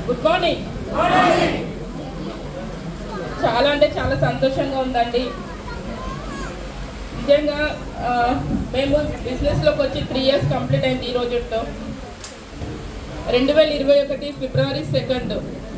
Good morning చాలా అంటే చాలా సంతోషంగా ఉందండి నిజంగా ఆ, మేము బిజినెస్లోకి వచ్చి త్రీ ఇయర్స్ కంప్లీట్ అయింది ఈ రోజుతో రెండు వేల ఇరవై ఒకటి ఫిబ్రవరి సెకండ్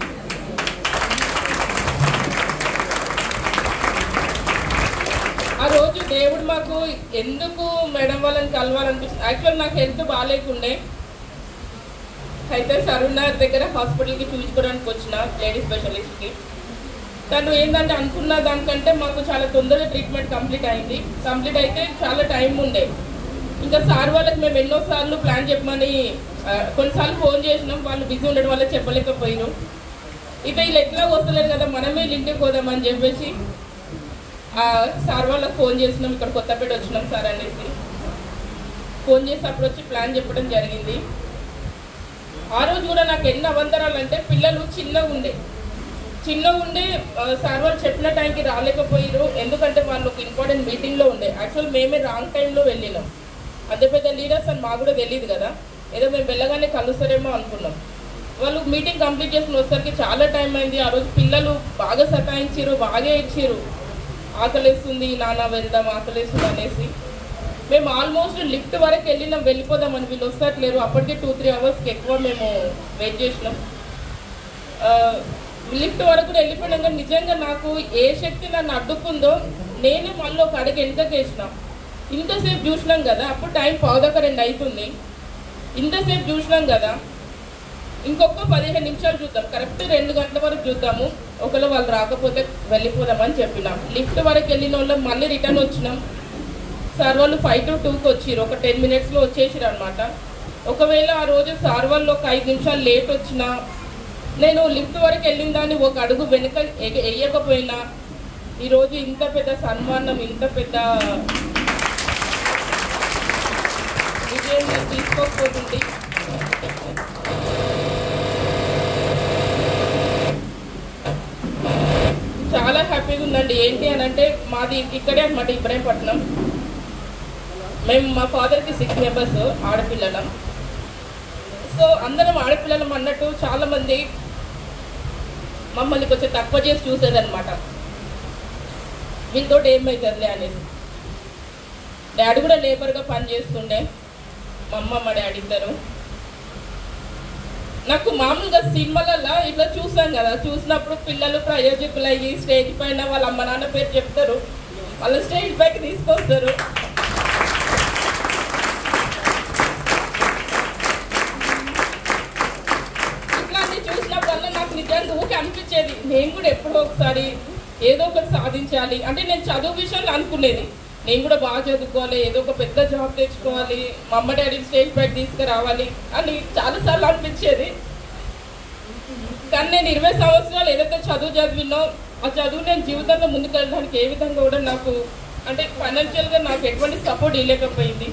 ఆ రోజు దేవుడు మాకు ఎందుకు మేడం వాళ్ళని కలవాలనిపిస్తుంది యాక్చువల్ నాకు హెల్త్ బాగాలేకుండే అయితే సరుణార్ దగ్గర హాస్పిటల్కి చూపించుకోవడానికి వచ్చిన లేడీ స్పెషలిస్ట్కి తను ఏంటంటే అనుకున్న దానికంటే మాకు చాలా తొందరగా ట్రీట్మెంట్ కంప్లీట్ అయింది కంప్లీట్ అయితే చాలా టైం ఉండే ఇంకా సార్ వాళ్ళకి మేము ఎన్నోసార్లు ప్లాన్ చెప్పమని ఆ, కొన్నిసార్లు ఫోన్ చేసినాం వాళ్ళు బిజీ ఉండడం వల్ల చెప్పలేకపోయారు ఇక వీళ్ళు ఎట్లా వస్తలేరు కదా మనమే వీళ్ళ ఇంటికి పోదామని చెప్పేసి ఆ, సార్ వాళ్ళకి ఫోన్ చేసినాం ఇక్కడ కొత్తపేట వచ్చినాం సార్ అనేసి ఫోన్ చేసి అప్పుడు వచ్చి ప్లాన్ చెప్పడం జరిగింది ఆ రోజు కూడా నాకు ఎన్ని అవంతరాలు అంటే పిల్లలు చిన్నగా ఉండే చిన్నగా ఉండే ఆ, సార్ వాళ్ళు చెప్పిన టైంకి రాలేకపోయారు ఎందుకంటే వాళ్ళు ఒక ఇంపార్టెంట్ మీటింగ్లో ఉండే యాక్చువల్ మేమే రాంగ్ టైంలో వెళ్ళినాం అంత పెద్ద లీడర్స్ అని మాకు కూడా తెలియదు కదా ఏదో మేము వెళ్ళగానే కలుస్తారేమో అనుకున్నాం వాళ్ళు మీటింగ్ కంప్లీట్ చేసుకుని వచ్చేసరికి చాలా టైం అయింది ఆ రోజు పిల్లలు బాగా సతాయించారు బాగా ఇచ్చారు ఆకలేస్తుంది నాన్న వెళ్దాం ఆకలేస్తుంది అనేసి మేము ఆల్మోస్ట్ లిఫ్ట్ వరకు వెళ్ళినాం వెళ్ళిపోదామని వీళ్ళు వస్తట్లేరు అప్పటికే టూ త్రీ అవర్స్కి ఎక్కువ మేము వెయిట్ చేసినాం ఆ, లిఫ్ట్ వరకు కూడా వెళ్ళిపోయినాం కానీ నిజంగా నాకు ఏ శక్తి నన్ను అడ్డుకుందో నేనే మళ్ళీ ఒక అడుగు వెనకకేసిన ఇంతసేపు చూసినాం కదా అప్పుడు టైం పావుదాకా రెండు అవుతుంది ఇంతసేపు చూసినాం కదా ఇంకొక పదిహేను నిమిషాలు చూద్దాం కరెక్ట్ రెండు గంటల వరకు చూద్దాము ఒకవేళ వాళ్ళు రాకపోతే వెళ్ళిపోదామని చెప్పినాం లిఫ్ట్ వరకు వెళ్ళిన వాళ్ళం మళ్ళీ రిటర్న్ వచ్చినాం సార్ వాళ్ళు ఫైవ్ టు టూకి వచ్చిర్రు ఒక టెన్ మినిట్స్లో వచ్చేసారు అనమాట ఒకవేళ ఆ రోజు సార్ వాళ్ళు ఒక ఐదు నిమిషాలు లేట్ వచ్చినా నేను లిఫ్ట్ వరకు వెళ్ళిన దాన్ని ఒక అడుగు వెనుక ఎగ- వేయకపోయినా ఈరోజు ఇంత పెద్ద సన్మానం ఇంత పెద్ద విజయం నేను తీసుకోకపోతుంది చాలా హ్యాపీగా ఉందండి ఏంటి అని అంటే మాది ఇక్కడే అనమాట ఇబ్రాహీంపట్నం మేము మా ఫాదర్కి సిక్స్ మెంబర్స్ ఆడపిల్లలం సో అందరం ఆడపిల్లలం అన్నట్టు చాలా మంది మమ్మల్ని కొంచెం తక్కువ చేసి చూసేదన్నమాట వీళ్ళతో ఏమవుతుందిలే అనేసి డాడీ కూడా లేబర్గా పని చేస్తుండే మా అమ్మ మా డాడీ ఇద్దరు నాకు మామూలుగా సినిమాలలో ఇట్లా చూసాం కదా చూసినప్పుడు పిల్లలు ప్రయోజకులు అయ్యి స్టేజ్ పైన వాళ్ళ అమ్మ నాన్న పేరు చెప్తారు వాళ్ళ స్టేజ్ పైకి తీసుకొస్తారు ఇట్లాంటివి చూసినప్పుడల్లా నాకు నిజంగా ఊకే అనిపించేది నేను కూడా ఎప్పుడో ఒకసారి ఏదో ఒకటి సాధించాలి అంటే నేను చదువు విషయంలో అనుకునేది నేను కూడా బాగా చదువుకోవాలి ఏదో ఒక పెద్ద జాబ్ తెచ్చుకోవాలి మా అమ్మ డాడీ స్టేజ్ పైకి తీసుకురావాలి అని చాలాసార్లు అనిపించేది కానీ నేను ఇరవై సంవత్సరాలు ఏదైతే చదువు చదివినో ఆ చదువు నేను జీవితంలో ముందుకు వెళ్ళడానికి ఏ విధంగా కూడా నాకు అంటే ఫైనాన్షియల్గా నాకు ఎటువంటి సపోర్ట్ ఇవ్వలేకపోయింది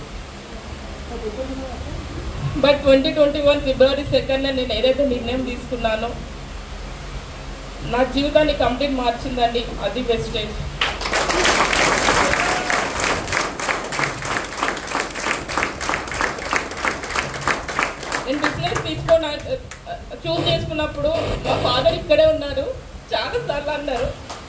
but twenty twenty one February second నేను ఏదైతే నిర్ణయం తీసుకున్నానో నా జీవితాన్ని కంప్లీట్ మార్చిందండి అది బెస్టేజ్ నేను బిజినెస్ తీసుకొని చూస్ చేసుకున్నప్పుడు మా ఫాదర్ ఇక్కడే ఉన్నారు చాలా సార్లు అన్నారు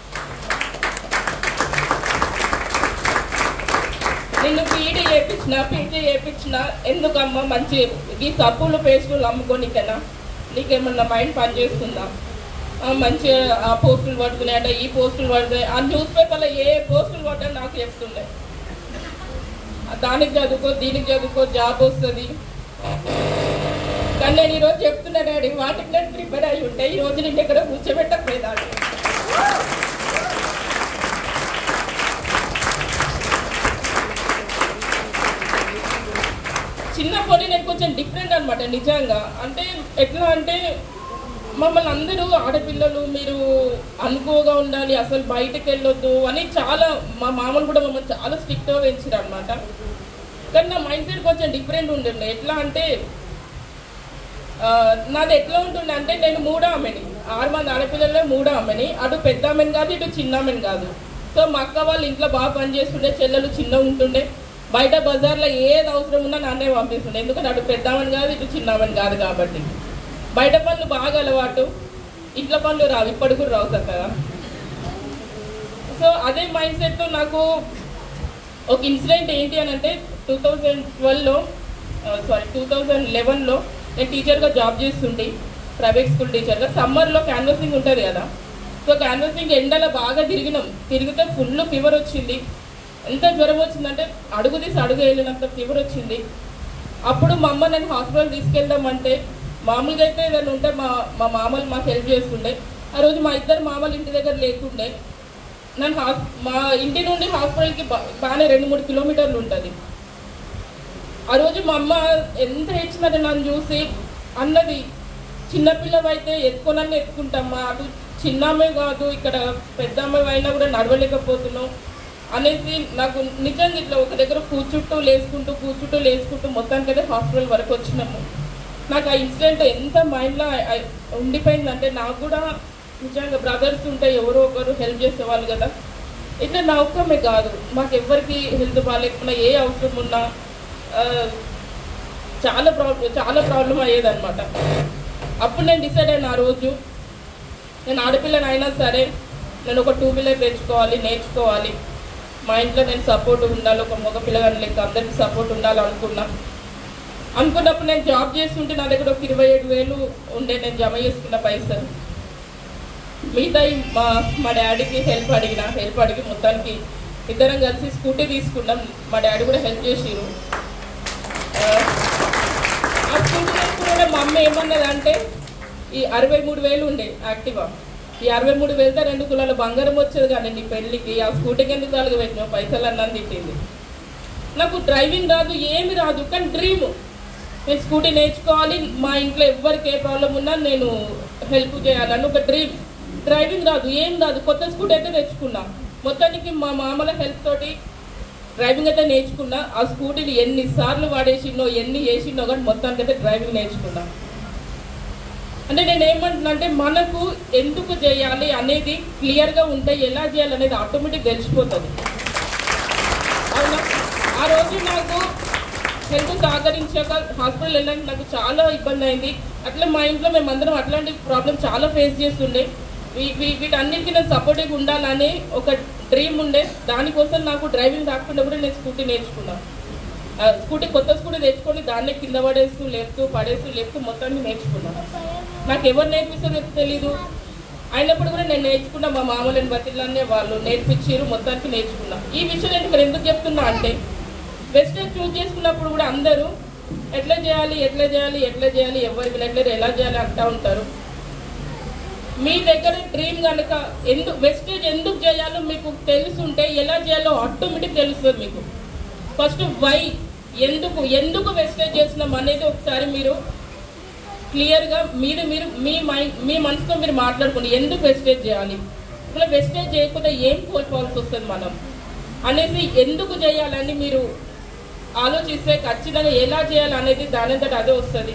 నిన్ను పీడి చేయించిన పీజీ చేయించిన ఎందుకమ్మా మంచి ఈ సబ్బులు పేస్టులు అమ్ముకోనికనా నీకేమన్నా మైండ్ పనిచేస్తుందా ఆ, మంచి ఆ పోస్టులు పడుతున్నాయి అంటే ఈ పోస్టులు పడుతున్నాయి ఆ న్యూస్ పేపర్లో ఏ పోస్టులు పడ్డా నాకు చెప్తుండే ఆ, దానికి చదువుకో దీనికి చదువుకో జాబ్ వస్తుంది కానీ నేను ఈరోజు చెప్తున్నా డాడీ వాటికి నేను ప్రిపేర్ అయి ఉంటే ఈ రోజు నేను ఇక్కడ కూర్చోబెట్టకపోయేదాన్ని చిన్నప్పటి నేను కొంచెం డిఫరెంట్ అనమాట నిజంగా అంటే ఎట్లా అంటే మమ్మల్ని అందరూ ఆడపిల్లలు మీరు అనుకోగా ఉండాలి అసలు బయటకు వెళ్ళొద్దు అని చాలా మా మామూలు కూడా మమ్మల్ని చాలా స్ట్రిక్ట్గా పెంచారు అనమాట కానీ నా మైండ్ సెట్ కొంచెం డిఫరెంట్ ఉంటుండే ఎట్లా అంటే ఆ, నాది ఎట్లా ఉంటుండే అంటే నేను మూడో ఆమెని ఆరు మంది ఆడపిల్లల్లో మూడో ఆమెని అటు పెద్ద ఆమెని కాదు ఇటు చిన్న ఆమెని కాదు సో మా అక్క వాళ్ళు ఇంట్లో బాగా పని చేస్తుండే చెల్లెలు చిన్న ఉంటుండే బయట బజార్లో ఏది అవసరం ఉన్నా నాన్నే పంపిస్తుండే ఎందుకంటే అటు పెద్దామని కాదు ఇటు చిన్నామని కాదు కాబట్టి బయట పనులు బాగా అలవాటు ఇంట్లో పనులు రావు ఇప్పటికి కూడా రావు చక్కగా సో అదే మైండ్ సెట్తో నాకు ఒక ఇన్సిడెంట్ ఏంటి అని అంటే టూ థౌజండ్ ట్వెల్వ్లో సారీ టూ థౌజండ్ లెవెన్లో నేను టీచర్గా జాబ్ చేస్తుంటే ప్రైవేట్ స్కూల్ టీచర్గా సమ్మర్లో క్యాన్వసింగ్ ఉంటుంది కదా సో క్యాన్వసింగ్ ఎండలో బాగా తిరిగినాం తిరిగితే ఫుల్ ఫీవర్ వచ్చింది ఎంత జ్వరం వచ్చిందంటే అడుగు తీసి అడుగు వేయలేనంత ఫీవర్ వచ్చింది అప్పుడు మా అమ్మ నేను హాస్పిటల్ తీసుకెళ్దామంటే మామూలుగా అయితే ఏదైనా ఉంటే మా మా మామలు మాకు హెల్ప్ చేస్తుండే ఆ రోజు మా ఇద్దరు మామలు ఇంటి దగ్గర లేకుండే నన్ను హాస్ మా ఇంటి నుండి హాస్పిటల్కి బా బాగానే రెండు మూడు కిలోమీటర్లు ఉంటుంది ఆ రోజు మా అమ్మ ఎంత ఏడ్చిందంటే నన్ను చూసి అన్నది చిన్నపిల్లవైతే ఎత్తుకోనని ఎత్తుకుంటామ్మా అటు చిన్న అమ్మాయి కాదు ఇక్కడ పెద్ద అమ్మాయి అయినా కూడా నడవలేకపోతున్నావు అనేసి నాకు నిజంగా ఇట్లా ఒక దగ్గర కూర్చుంటూ లేసుకుంటూ కూర్చుంటూ లేసుకుంటూ మొత్తానికైతే హాస్పిటల్ వరకు వచ్చినాము నాకు ఆ ఇన్సిడెంట్ ఎంత మైండ్లో ఉండిపోయిందంటే నాకు కూడా నిజంగా బ్రదర్స్ ఉంటే ఎవరో ఒకరు హెల్ప్ చేసేవాళ్ళు కదా ఇట్లా నా ఒక్కమే కాదు మాకు ఎవరికి హెల్త్ బాగాలేకపోయినా ఏ అవసరం ఉన్నా ఆ, చాలా ప్రాబ్లం చాలా ప్రాబ్లం అయ్యేదన్నమాట అప్పుడు నేను డిసైడ్ అయిన ఆ రోజు నేను ఆడపిల్లని అయినా సరే నేను ఒక టూ వీలర్ తెచ్చుకోవాలి నేర్చుకోవాలి మా ఇంట్లో నేను సపోర్ట్ ఉండాలి ఒక మగ పిల్లగాని లెక్క అందరికి సపోర్ట్ ఉండాలి అనుకున్నా అనుకున్నప్పుడు నేను జాబ్ చేస్తుంటే నా దగ్గర ఒక ఇరవై ఏడు వేలు ఉండే నేను జమ చేసుకున్న పైసలు మిగతా మా మా డాడీకి హెల్ప్ అడిగిన హెల్ప్ అడిగి మొత్తానికి ఇద్దరం కలిసి స్కూటీ తీసుకున్నాం మా డాడీ కూడా హెల్ప్ చేసిరు ఆ, ఆ స్కూటీ తీసుకున్న మా అమ్మ ఏమన్నదంటే ఈ అరవై మూడు వేలు ఉండే యాక్టివా ఈ అరవై మూడు వేలతో రెండు తులాల బంగారం వచ్చేది కానీ నీ పెళ్ళికి ఆ స్కూటీకి ఎందుకు తలగ పెట్టినావు పైసలు అన్నాను తిట్టింది నాకు డ్రైవింగ్ రాదు ఏమి రాదు కానీ డ్రీమ్ నేను స్కూటీ నేర్చుకోవాలి మా ఇంట్లో ఎవరికి ఏ ప్రాబ్లం ఉన్నా నేను హెల్ప్ చేయాలని ఒక డ్రీమ్ డ్రైవింగ్ రాదు ఏం రాదు కొత్త స్కూటీ అయితే తెచ్చుకున్నా మొత్తానికి మా మామల హెల్ప్ తోటి డ్రైవింగ్ అయితే నేర్చుకున్నా ఆ స్కూటీని ఎన్నిసార్లు వాడేసినో ఎన్ని చేసినో కానీ మొత్తానికి అయితే డ్రైవింగ్ నేర్చుకున్నా అంటే నేను ఏమంటున్నా అంటే మనకు ఎందుకు చేయాలి అనేది క్లియర్గా ఉంటే ఎలా చేయాలి అనేది ఆటోమేటిక్ తెలిసిపోతుంది అవునా ఆ రోజు నాకు హెల్త్ సహకరించాక హాస్పిటల్ వెళ్ళడానికి నాకు చాలా ఇబ్బంది అయింది అట్లా మా ఇంట్లో మేమందరం అట్లాంటి ప్రాబ్లం చాలా ఫేస్ చేస్తుండే వీ- వీ- వీటన్నిటికీ నేను సపోర్టివ్గా ఉండాలని ఒక డ్రీమ్ ఉండే దానికోసం నాకు డ్రైవింగ్ రాకుండా కూడా నేను స్కూటీ నేర్చుకున్నాను ఆ, స్కూటీ కొత్త స్కూటీ తెచ్చుకొని దాన్నే కింద పడేస్తూ లేపుతూ పడేస్తూ లేపుతూ మొత్తాన్ని నేర్చుకున్నాను నాకు ఎవరు నేర్పిస్తారో తెలీదు అయినప్పుడు కూడా నేను నేర్చుకున్నా మా మామూలు బతిలానే వాళ్ళు నేర్పించారు మొత్తానికి నేర్చుకున్నా ఈ విషయం నేను ఇక్కడ ఎందుకు చెప్తున్నా అంటే వెస్టర్న్ చూస్ చేసుకున్నప్పుడు కూడా అందరూ ఎట్లా చేయాలి ఎట్లా చేయాలి ఎట్లా చేయాలి ఎవరు వినట్లేరు ఎలా చేయాలి అంటూ ఉంటారు మీ దగ్గర డ్రీమ్ కనుక ఎందుకు వెస్టేజ్ ఎందుకు చేయాలో మీకు తెలుసుంటే ఎలా చేయాలో ఆటోమేటిక్ తెలుస్తుంది మీకు ఫస్ట్ వై ఎందుకు ఎందుకు వెస్టేజ్ చేసినాం అనేది ఒకసారి మీరు క్లియర్గా మీరు మీరు మీ మైండ్ మీ మనసుతో మీరు మాట్లాడుకోండి ఎందుకు వెస్టేజ్ చేయాలి ఇప్పుడు వెస్టేజ్ చేయకపోతే ఏం కోల్పోవాల్సి వస్తుంది మనం అనేసి ఎందుకు చేయాలని మీరు ఆలోచిస్తే ఖచ్చితంగా ఎలా చేయాలి అనేది దానంతట అదే వస్తుంది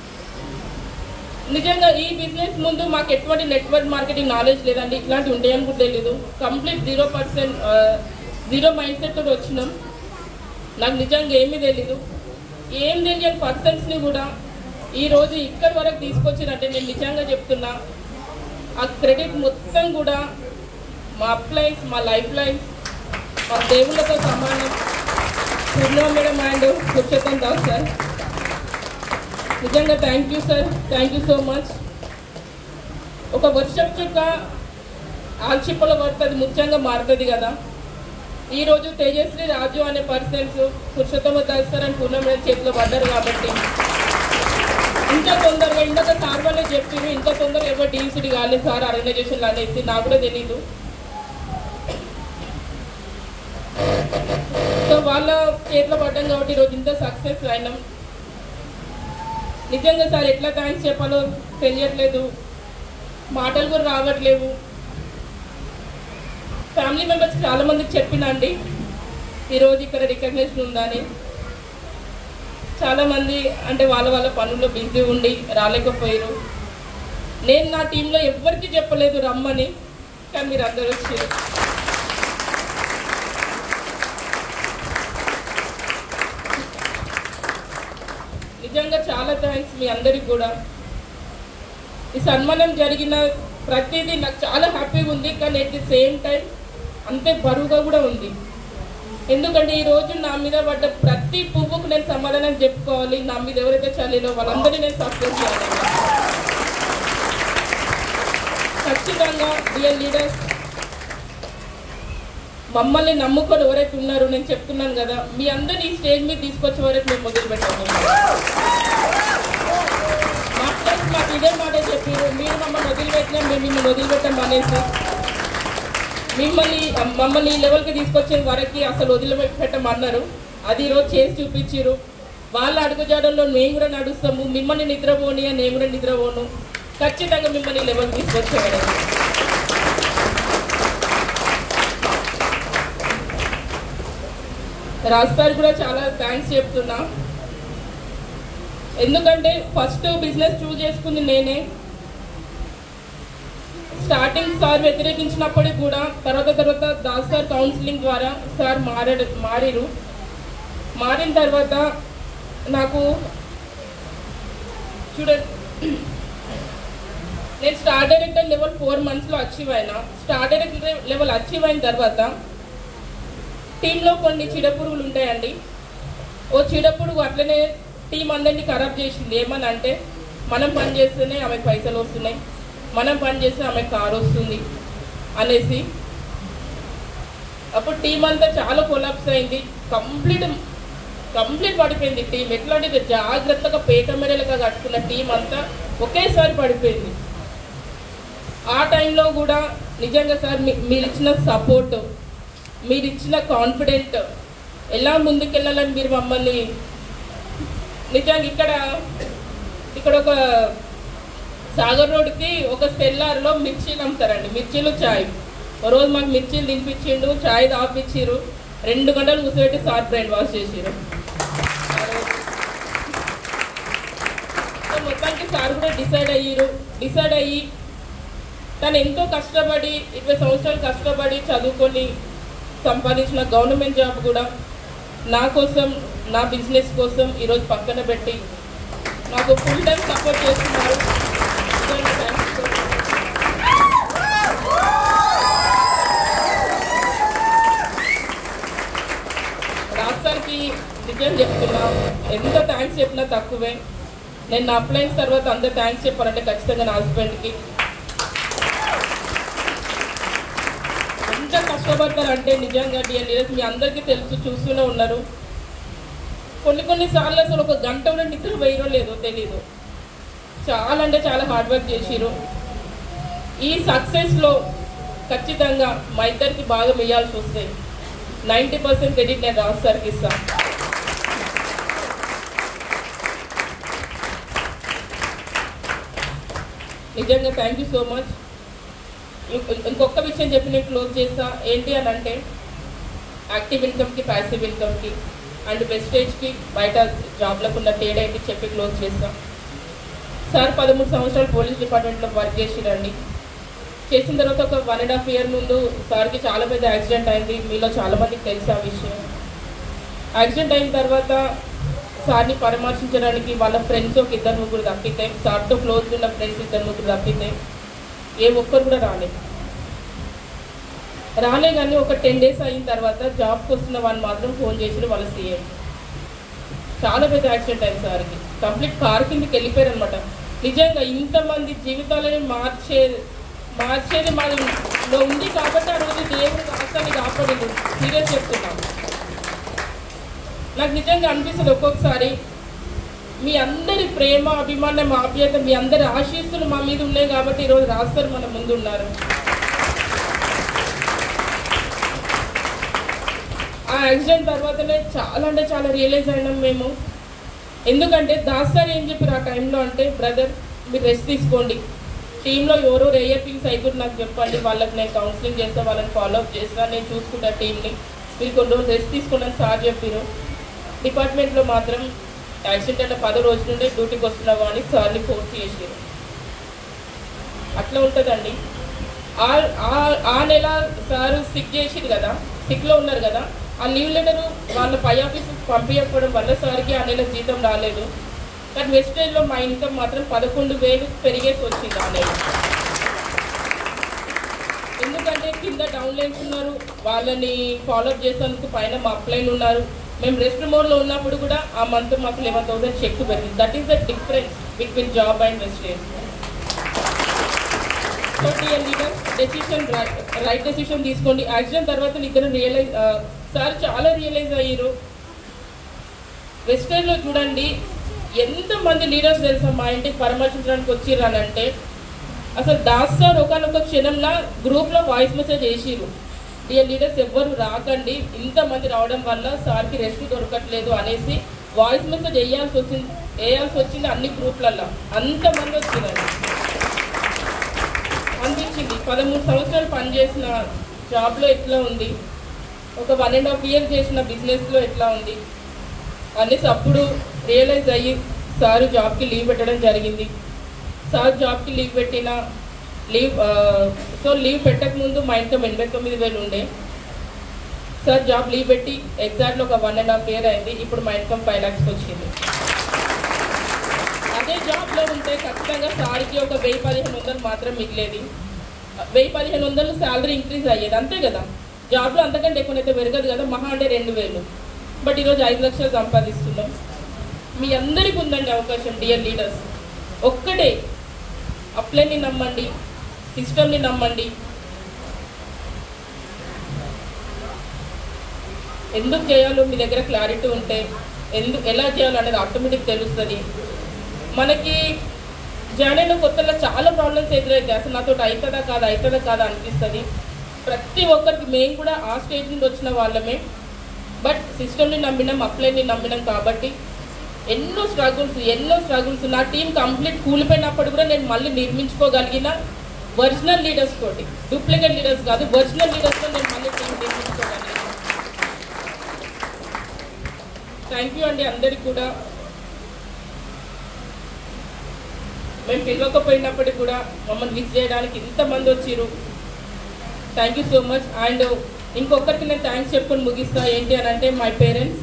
నిజంగా ఈ బిజినెస్ ముందు మాకు ఎటువంటి నెట్వర్క్ మార్కెటింగ్ నాలెడ్జ్ లేదండి ఇట్లాంటివి ఉంటాయని కూడా తెలీదు complete zero percent zero mind set తోటి వచ్చినాం నాకు నిజంగా ఏమీ తెలీదు ఏం తెలియని పర్సన్స్ని కూడా ఈ రోజు ఇక్కడి వరకు తీసుకొచ్చినట్టే నేను నిజంగా చెప్తున్నా ఆ క్రెడిట్ మొత్తం కూడా మా అప్లైన్స్ మా లైఫ్ లైన్స్ మా దేవుళ్ళతో సమానం Purnima madam and Purushottam Das sir నిజంగా thank you sir thank you so much ఒక వర్షం చుక్క ఆల్చిప్పల పడుతుంది ముఖ్యంగా మారుతుంది కదా ఈ రోజు తేజస్వి రాజు అనే persons Purushottama Das sir and Purnima madam చేతిలో పడ్డారు కాబట్టి ఇంత తొందరగా ఇందాక సార్ వాళ్ళే చెప్పారు ఇంత తొందరగా ఎవరు డీసీడీ కాలేదు సార్ ఆర్గనైజేషన్లు అనేసి నాకు కూడా తెలీదు సో వాళ్ళ చేతిలో పడ్డాం కాబట్టి ఈరోజు ఇంత సక్సెస్ అయినాం నిజంగా సార్ ఎట్లా థ్యాంక్స్ చెప్పాలో తెలియట్లేదు మాటలు కూడా రావట్లేవు ఫ్యామిలీ మెంబర్స్ చాలా మందికి చెప్పినండి ఈరోజు ఇక్కడ రికగ్నేషన్ ఉందని చాలా మంది అంటే వాళ్ళ వాళ్ళ పనుల్లో బిజీ ఉండి రాలేకపోయారు నేను నా టీంలో ఎవ్వరికీ చెప్పలేదు రమ్మని కానీ మీరు అందరూ వచ్చారు నిజంగా చాలా థ్యాంక్స్ మీ అందరికి కూడా ఈ సన్మానం జరిగిన ప్రతిదీ నాకు చాలా హ్యాపీగా ఉంది కానీ ఎట్ ది సేమ్ టైం అంతే బరువుగా కూడా ఉంది ఎందుకంటే ఈ రోజు నా మీద పడ్డ ప్రతి పువ్వుకు నేను సమాధానం చెప్పుకోవాలి నా మీద ఎవరైతే చల్లిలో వాళ్ళందరినీ నేను సక్సెస్ చేయాలి ఖచ్చితంగా డియర్ లీడర్స్ మమ్మల్ని నమ్ముకొని ఎవరైతే ఉన్నారో నేను చెప్తున్నాను కదా మీ అందరినీ ఈ స్టేజ్ మీద తీసుకొచ్చే వరకు మేము మొదలు పెట్టాము మా ఫ్రెండ్స్ మాకు ఇదే మాట చెప్పారు మీరు మమ్మల్ని వదిలిపెట్టినా మేము మిమ్మల్ని వదిలిపెట్టాం అనేసి మిమ్మల్ని మమ్మల్ని ఈ లెవెల్కి తీసుకొచ్చే వరకు అసలు వదిలిపెట్టమన్నారు అది ఈరోజు చేసి చూపించారు వాళ్ళ అడుగుజాడల్లో మేము కూడా నడుస్తాము మిమ్మల్ని నిద్రపోని నేను కూడా నిద్రపోను ఖచ్చితంగా మిమ్మల్ని ఈ లెవెల్కి తీసుకొచ్చేవారు రాజ్ సార్ కూడా చాలా థ్యాంక్స్ చెప్తున్నా ఎందుకంటే ఫస్ట్ బిజినెస్ చూస్ చేసుకుంది నేనే స్టార్టింగ్ సార్ వ్యతిరేకించినప్పటికి కూడా తర్వాత తర్వాత దాస్ సార్ కౌన్సిలింగ్ ద్వారా సార్ మారాడు మారిరు మారిన తర్వాత నాకు చూడండి నేను స్టార్ డైరెక్టర్ లెవెల్ ఫోర్ మంత్స్లో అచీవ్ అయినా స్టార్ డైరెక్టర్ లెవెల్ అచీవ్ అయిన తర్వాత టీంలో కొన్ని చీడపురుగులు ఉంటాయండి ఓ చీడపురుగు అట్లనే టీం అందరినీ ఖరాబ్ చేసింది ఏమని అంటే మనం పని చేస్తేనే ఆమెకు పైసలు వస్తున్నాయి మనం పని చేస్తే ఆమెకు కారు వస్తుంది అనేసి అప్పుడు టీం అంతా చాలా కొలాప్స్ అయింది కంప్లీట్ కంప్లీట్ పడిపోయింది టీం ఎట్లా అంటే జాగ్రత్తగా పే కెమెరాలుగా కట్టుకున్న టీం అంతా ఒకేసారి పడిపోయింది ఆ టైంలో కూడా నిజంగా సార్ మీ- మీరు ఇచ్చిన సపోర్ట్ మీరు ఇచ్చిన కాన్ఫిడెంట్ ఎలా ముందుకెళ్ళాలని మీరు మమ్మల్ని నిజంగా ఇక్కడ ఇక్కడ ఒక సాగర్ రోడ్కి ఒక సెల్లార్లో మిర్చీలు అమ్ముతారండి మిర్చీలు చాయ్ ఓ రోజు మాకు మిర్చీలు తినిపించిండు చాయ్ తాపించిరు రెండు గంటలు కూర్చోబెట్టి సార్ బ్రెయిన్ వాష్ చేసిరు సో మొత్తానికి సార్ కూడా డిసైడ్ అయ్యారు డిసైడ్ అయ్యి తను ఎంతో కష్టపడి ఇరవై సంవత్సరాలు కష్టపడి చదువుకొని సంపాదించిన గవర్నమెంట్ జాబ్ కూడా నా కోసం నా బిజినెస్ కోసం ఈరోజు పక్కన పెట్టి నాకు ఫుల్ టైం సపోర్ట్ చేస్తున్నారు నిజంగా thanks so much. రాష్ట్రానికి నిజం చెప్తున్నా ఎంత థ్యాంక్స్ చెప్పినా తక్కువే నేను నా అప్లైన్స్ తర్వాత అందరు థ్యాంక్స్ చెప్పాలంటే ఖచ్చితంగా నా హస్బెండ్కి ఎంత కష్టపడతారంటే నిజంగా డియర్ లీడర్స్ మీ అందరికీ తెలుసు చూస్తూనే ఉన్నారు కొన్ని కొన్ని సార్లు అసలు ఒక గంట కూడా నిద్ర వేయరో లేదో తెలీదు చాలా అంటే చాలా హార్డ్ వర్క్ చేసిరు ఈ సక్సెస్లో ఖచ్చితంగా మా ఇద్దరికి బాగా వేయాల్సి వస్తాయి నైంటీ పర్సెంట్ క్రెడిట్ నేను రాజు సార్కి ఇస్తాను నిజంగా థ్యాంక్ యూ సో మచ్ ఇం- ఇంకొక విషయం చెప్పి నేను క్లోజ్ చేస్తా ఏంటి అని అంటే యాక్టివ్ ఇన్కమ్కి ప్యాసివ్ ఇన్కమ్కి అండ్ వెస్టేజ్కి బయట జాబ్లకు ఉన్న తేడా ఏంటి చెప్పి క్లోజ్ చేస్తా సార్ పదమూడు సంవత్సరాలు పోలీస్ డిపార్ట్మెంట్లో వర్క్ చేసిరండి చేసిన తర్వాత ఒక వన్ అండ్ హాఫ్ ఇయర్ ముందు సార్కి చాలా పెద్ద యాక్సిడెంట్ అయింది మీలో చాలా మందికి తెలుసు ఆ విషయం యాక్సిడెంట్ అయిన తర్వాత సార్ని పరామర్శించడానికి వాళ్ళ ఫ్రెండ్స్ ఒక ఇద్దరు ముగ్గురు తప్పితే సార్తో క్లోజ్ ఉన్న ఫ్రెండ్స్ ఇద్దరు ముగ్గురు తప్పితే ఏ ఒక్కరు కూడా రాలేదు రాలే కానీ ఒక టెన్ డేస్ అయిన తర్వాత జాబ్కి వస్తున్న వాళ్ళు మాత్రం ఫోన్ చేసి వాళ్ళ సీఎం చాలా పెద్ద యాక్సిడెంట్ అయింది సార్కి కంప్లీట్ కార్ కిందకి వెళ్ళిపోయారు అనమాట నిజంగా ఇంతమంది జీవితాలని మార్చే మార్చేది మాలో ఉంది కాబట్టి ఆ రోజు దేవుడు రాష్ట్రాన్ని కాపాడింది సీరియస్ చెప్తున్నాను నాకు నిజంగా అనిపిస్తుంది ఒక్కొక్కసారి మీ అందరి ప్రేమ అభిమానం ఆప్యాయత మీ అందరి ఆశీస్సులు మా మీద ఉన్నాయి కాబట్టి ఈరోజు రాస్తారు మన ముందు ఉన్నారు ఆ యాక్సిడెంట్ తర్వాతనే చాలా అంటే చాలా రియలైజ్ అయినాం మేము ఎందుకంటే దాస్ సార్ ఏం చెప్పారు ఆ టైంలో అంటే బ్రదర్ మీరు రెస్ట్ తీసుకోండి టీంలో ఎవరెవరు ఏఏపీస్ అయిపోయి నాకు చెప్పండి వాళ్ళకి నేను కౌన్సిలింగ్ చేస్తా వాళ్ళని ఫాలో అప్ చేస్తా నేను చూసుకుంటా టీంని మీరు కొన్ని రోజులు రెస్ట్ తీసుకోండి అని సార్ చెప్పారు డిపార్ట్మెంట్లో మాత్రం యాక్సిడెంట్ అంటే పదో రోజు నుండి డ్యూటీకి వస్తున్నావు అని సార్ని ఫోర్స్ చేసారు అట్లా ఉంటుందండి ఆ ఆ- ఆ నెల సార్ సిక్ చేసిరు కదా సిక్లో ఉన్నారు కదా ఆ లీవ్ లెటర్ వాళ్ళ పై ఆఫీస్ పంపించకపోవడం వల్ల సార్కి ఆ నెల జీతం రాలేదు కానీ వెస్టేజ్లో మా ఇన్కమ్ మాత్రం పదకొండు వేలు పెరిగేసి వచ్చింది ఆ నెల ఎందుకంటే కింద డౌన్ లైన్స్ ఉన్నారు వాళ్ళని ఫాలోఅప్ చేసేందుకు పైన మా అప్లైన్ ఉన్నారు మేము రెస్ట్ మోడ్లో ఉన్నప్పుడు కూడా ఆ మంత్ మాకు లెవెన్ థౌసండ్ చెక్ పెరిగింది that is the difference between job and Vestige so dear leader decision right decision తీసుకోండి యాక్సిడెంట్ తర్వాత ఇద్దరు రియలైజ్ సార్ చాలా రియలైజ్ అయ్యారు వెస్టర్న్లో చూడండి ఎంతమంది లీడర్స్ తెలుసా మా ఇంటికి పరామర్శించడానికి వచ్చిర్రనంటే అసలు దాస్ సార్ ఒకనొక క్షణంలో గ్రూప్లో వాయిస్ మెసేజ్ చేసిర్రు డియర్ లీడర్స్ ఎవ్వరు రాకండి ఇంతమంది రావడం వల్ల సార్కి రెస్ట్ దొరకట్లేదు అనేసి వాయిస్ మెసేజ్ వేయాల్సి వచ్చింది వేయాల్సి వచ్చింది అన్ని గ్రూప్లలో అంతమంది వచ్చినారు అనిపించింది పదమూడు సంవత్సరాలు పనిచేసిన జాబ్లో ఎట్లా ఉంది ఒక వన్ అండ్ హాఫ్ ఇయర్ చేసిన బిజినెస్లో ఎట్లా ఉంది అనేసి అప్పుడు రియలైజ్ అయ్యి సారు జాబ్కి లీవ్ పెట్టడం జరిగింది సార్ జాబ్కి లీవ్ పెట్టిన లీవ్ సో లీవ్ పెట్టక ముందు మా ఇన్కమ్ ఎనభై తొమ్మిది వేలు ఉండే సార్ జాబ్ లీవ్ పెట్టి ఎగ్జాక్ట్లో ఒక వన్ అండ్ హాఫ్ ఇయర్ అయింది ఇప్పుడు మా ఇన్కమ్ ఫైవ్ ల్యాక్స్కి వచ్చింది అదే జాబ్లో ఉంటే ఖచ్చితంగా సార్కి ఒక వెయ్యి పదిహేను వందలు మాత్రం మిగిలేది వెయ్యి పదిహేను వందలు శాలరీ ఇంక్రీజ్ అయ్యేది అంతే కదా జాబ్లో అంతకంటే ఎక్కువనైతే పెరగదు కదా మహా అంటే రెండు వేలు బట్ ఈరోజు ఐదు లక్షలు సంపాదిస్తున్నాం మీ అందరికీ ఉందండి అవకాశం డియర్ లీడర్స్ ఒక్కటే అప్లైని నమ్మండి సిస్టమ్ని నమ్మండి ఎందుకు చేయాలో మీ దగ్గర క్లారిటీ ఉంటే ఎందుకు ఎలా చేయాలో అనేది ఆటోమేటిక్ తెలుస్తుంది మనకి జాయిన్ అయిన కొత్తలో చాలా ప్రాబ్లమ్స్ ఎదురవుతాయి అసలు నాతో అవుతుందా కాదా అవుతుందా కాదా అనిపిస్తుంది ప్రతి ఒక్కరికి మేము కూడా ఆ స్టేజ్ నుండి వచ్చిన వాళ్ళమే బట్ సిస్టమ్ని నమ్మినాం అప్లైని నమ్మినాం కాబట్టి ఎన్నో స్ట్రగుల్స్ ఎన్నో స్ట్రగుల్స్ నా టీం కంప్లీట్ కూలిపోయినప్పుడు కూడా నేను మళ్ళీ నిర్మించుకోగలిగిన ఒరిజినల్ లీడర్స్ తోటి డూప్లికేట్ లీడర్స్ కాదు ఒరిజినల్ లీడర్స్తో నేను మళ్ళీ టీం నిర్మించుకోగలిగాను థ్యాంక్ యూ అండి అందరికి కూడా మేము పిలవకపోయినప్పటికీ కూడా మమ్మల్ని విజ్ చేయడానికి ఇంతమంది వచ్చిర్రు thank you so much and ఇంకొకరికి నేను థ్యాంక్స్ చెప్పుకొని ముగిస్తా ఏంటి అని అంటే మై పేరెంట్స్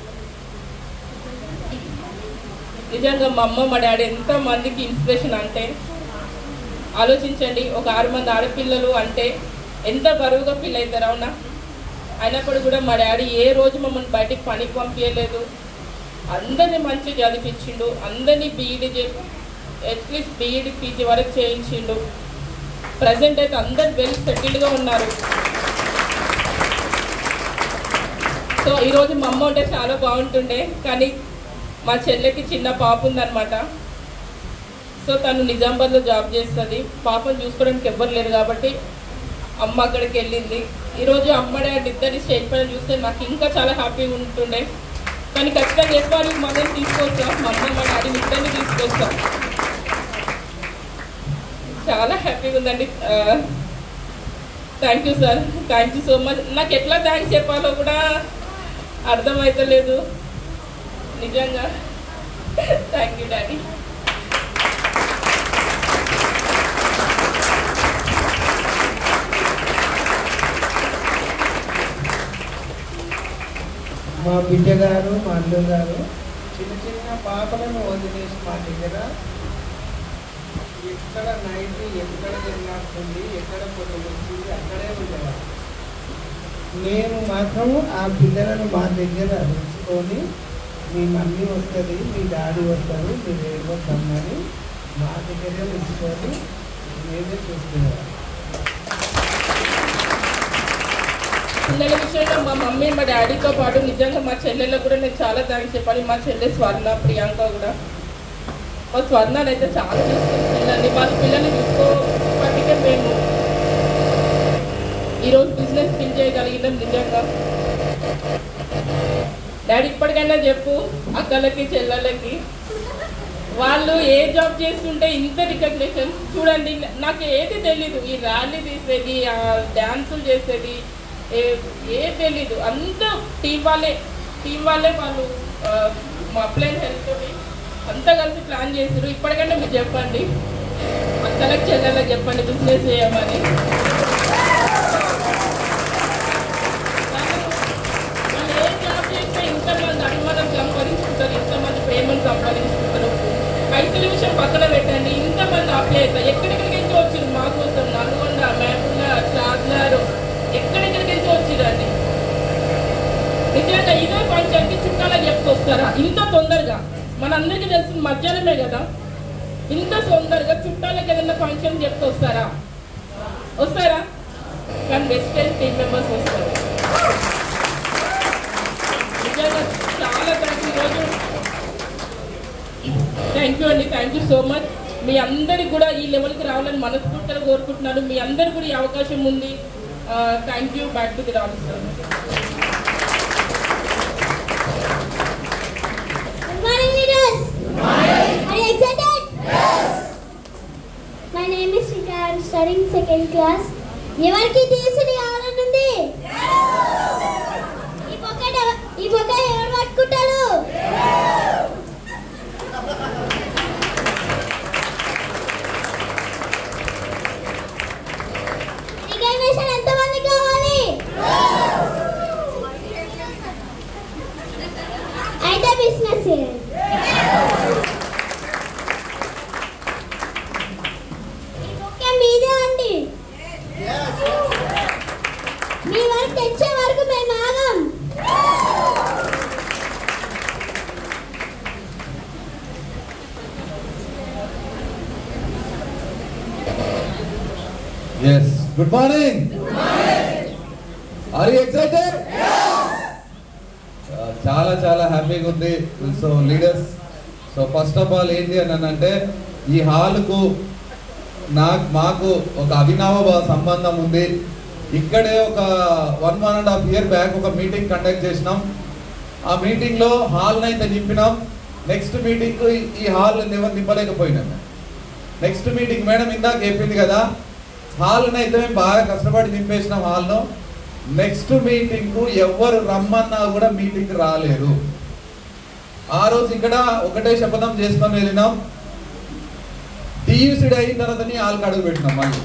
నిజంగా మా అమ్మ మా డాడీ ఎంత మందికి ఇన్స్పిరేషన్ అంటే ఆలోచించండి ఒక ఆరు మంది ఆడపిల్లలు అంటే ఎంత బరువుగా ఫీల్ అవుతారు అవునా అయినప్పుడు కూడా మా డాడీ ఏ రోజు మమ్మల్ని బయటికి పనికి పంపించలేదు అందరినీ మంచిగా చదివించిండు అందరినీ బీఈడి అట్లీస్ట్ బీఈడి పీజీ వరకు చేయించిండు ప్రజెంట్ అయితే అందరు వెల్ సెటిల్డ్గా ఉన్నారు సో ఈరోజు మా అమ్మ ఉంటే చాలా బాగుంటుండే కానీ మా చెల్లెకి చిన్న పాప ఉందన్నమాట సో తను నిజామాబాద్లో జాబ్ చేస్తుంది పాపను చూసుకోవడానికి ఎవ్వరు లేరు కాబట్టి అమ్మ అక్కడికి వెళ్ళింది ఈరోజు అమ్మ డాడీ ఇద్దరి స్టేజ్ పైన చూస్తే నాకు ఇంకా చాలా హ్యాపీగా ఉంటుండే కానీ ఖచ్చితంగా చెప్పాలి మమ్మల్ని తీసుకొస్తాం మా అమ్మ మా డాడీని ఇద్దరిని తీసుకొస్తాం చాలా హ్యాపీగా ఉందండి thank you sir thank you so much నాకు ఎట్లా థ్యాంక్స్ చెప్పాలో కూడా అర్థమవుతలేదు నిజంగా థ్యాంక్ యూ డాడీ మా బిడ్డ గారు మా అల్లు గారు చిన్న చిన్న పాపలను వదిలేసి మా దగ్గర ఎక్కడ నైట్ ఎక్కడ తిరిగినట్టుంది ఎక్కడ పొద్దున వచ్చింది అక్కడే ఉండేవారు మేము మాత్రం ఆ పిల్లలను మా దగ్గర ఉంచుకొని మీ మమ్మీ వస్తుంది మీ డాడీ వస్తారు మీరు ఏడవద్దమ్మని మా దగ్గరే ఉంచుకొని మేమే చూసుకునేవారు పిల్లల విషయంలో మా మమ్మీ మా డాడీతో పాటు నిజంగా మా చెల్లెళ్ళకు కూడా నేను చాలా థ్యాంక్స్ చెప్పాలి మా చెల్లె స్వర్ణ ప్రియాంక కూడా మా స్వర్ణని అయితే చాలా చూస్తుంది పిల్లల్ని వాళ్ళ పిల్లల్ని చూసుకోవటానికే మేము ఈరోజు బిజినెస్ బిల్ చేయగలిగినాం నిజంగా డాడీ ఇప్పటికైనా చెప్పు అక్కలకి చెల్లెళ్ళకి వాళ్ళు ఏ జాబ్ చేస్తుంటే ఇంత రికగ్నిషన్ చూడండి నాకు ఏది తెలీదు ఈ ర్యాలీ తీసేది ఆ డ్యాన్సులు చేసేది ఏ ఏ తెలీదు అంతా టీం వాళ్ళే టీం వాళ్ళే వాళ్ళు ఆ, మా అప్లైన్ హెల్త్ అంతా కలిసి ప్లాన్ చేసారు ఇప్పటికైనా మీరు చెప్పండి అక్కలకు చెల్లెళ్ళకి చెప్పండి బిజినెస్ చేయమని వాళ్ళు ఏ జాబ్ చేసినా ఇంతమంది అభిమానం సంపాదించుకుంటారు ఇంతమంది ప్రేమను సంపాదించుకుంటారు పక్కన పెట్టండి ఇంతమంది అప్లై అవుతారు ఎక్కడెక్కడికి నుంచి వచ్చింది మా కోసం నల్గొండ మేపుల చార్లారు ఎక్కడెక్కడికి నుంచి వచ్చిరండి నిజంగా ఇదే ఫంక్షన్కి చుట్టాలకు చెప్పుకొస్తారా ఇంత తొందరగా మనందరికీ తెలిసిన మధ్యాహ్నమే కదా ఇంత తొందరగా చుట్టాలకు ఏదైనా ఫంక్షన్ చెప్పుకొస్తారా వస్తారా కానీ బెస్ట్ టీమ్ మెంబర్స్ వస్తారు నిజంగా చాలా థ్యాంక్ ఈరోజు థ్యాంక్ యూ అండి థ్యాంక్ యూ సో మచ్ మీ అందరికి కూడా ఈ లెవెల్కి రావాలని మనస్ఫూర్తిగా కోరుకుంటున్నాను మీ అందరికి కూడా ఈ అవకాశం ఉంది thank you back to the Rao sir Good morning, leaders. Are you excited? Yes. My name is Rita. I am studying second class. ఎవరికి తీసుడి కావాలనుంది ఈ బొక్క ఈ బొక్క ఎవరు పట్టుకుంటారు రికగ్నిషన్ ఎంతమంది కావాలి అయితే బిజినెస్ చేయండి ఈ బొక్క మీదే అండి మీ వరకు తెచ్చే వరకు మేము ఆగం Yes. Good morning. Are you excited? Uh, చాలా చాలా హ్యాపీగా ఉంది so leaders so first of all ఏంటి అని అంటే ఈ హాల్కు నాకు మాకు ఒక అభినవ బ- సంబంధం ఉంది ఇక్కడే ఒక one one and half year back ఒక మీటింగ్ కండక్ట్ చేసినాం ఆ మీటింగ్లో హాల్ని అయితే నింపినాం నెక్స్ట్ మీటింగ్ ఈ హాల్ ఎవరు నింపలేకపోయినాం నెక్స్ట్ మీటింగ్ మేడం ఇందాక చెప్పింది కదా హాల్ని అయితే మేము బాగా కష్టపడి నింపేసినాం హాల్ను నెక్స్ట్ మీటింగ్కు ఎవరు రమ్మన్నా కూడా మీటింగ్ రాలేరు ఆ రోజు ఇక్కడ ఒకటే శపథం చేసుకొని వెళ్ళినాం టీయూసీడీ అయిన తర్వాతని హాల్కి అడుగు పెట్టినాం మళ్ళీ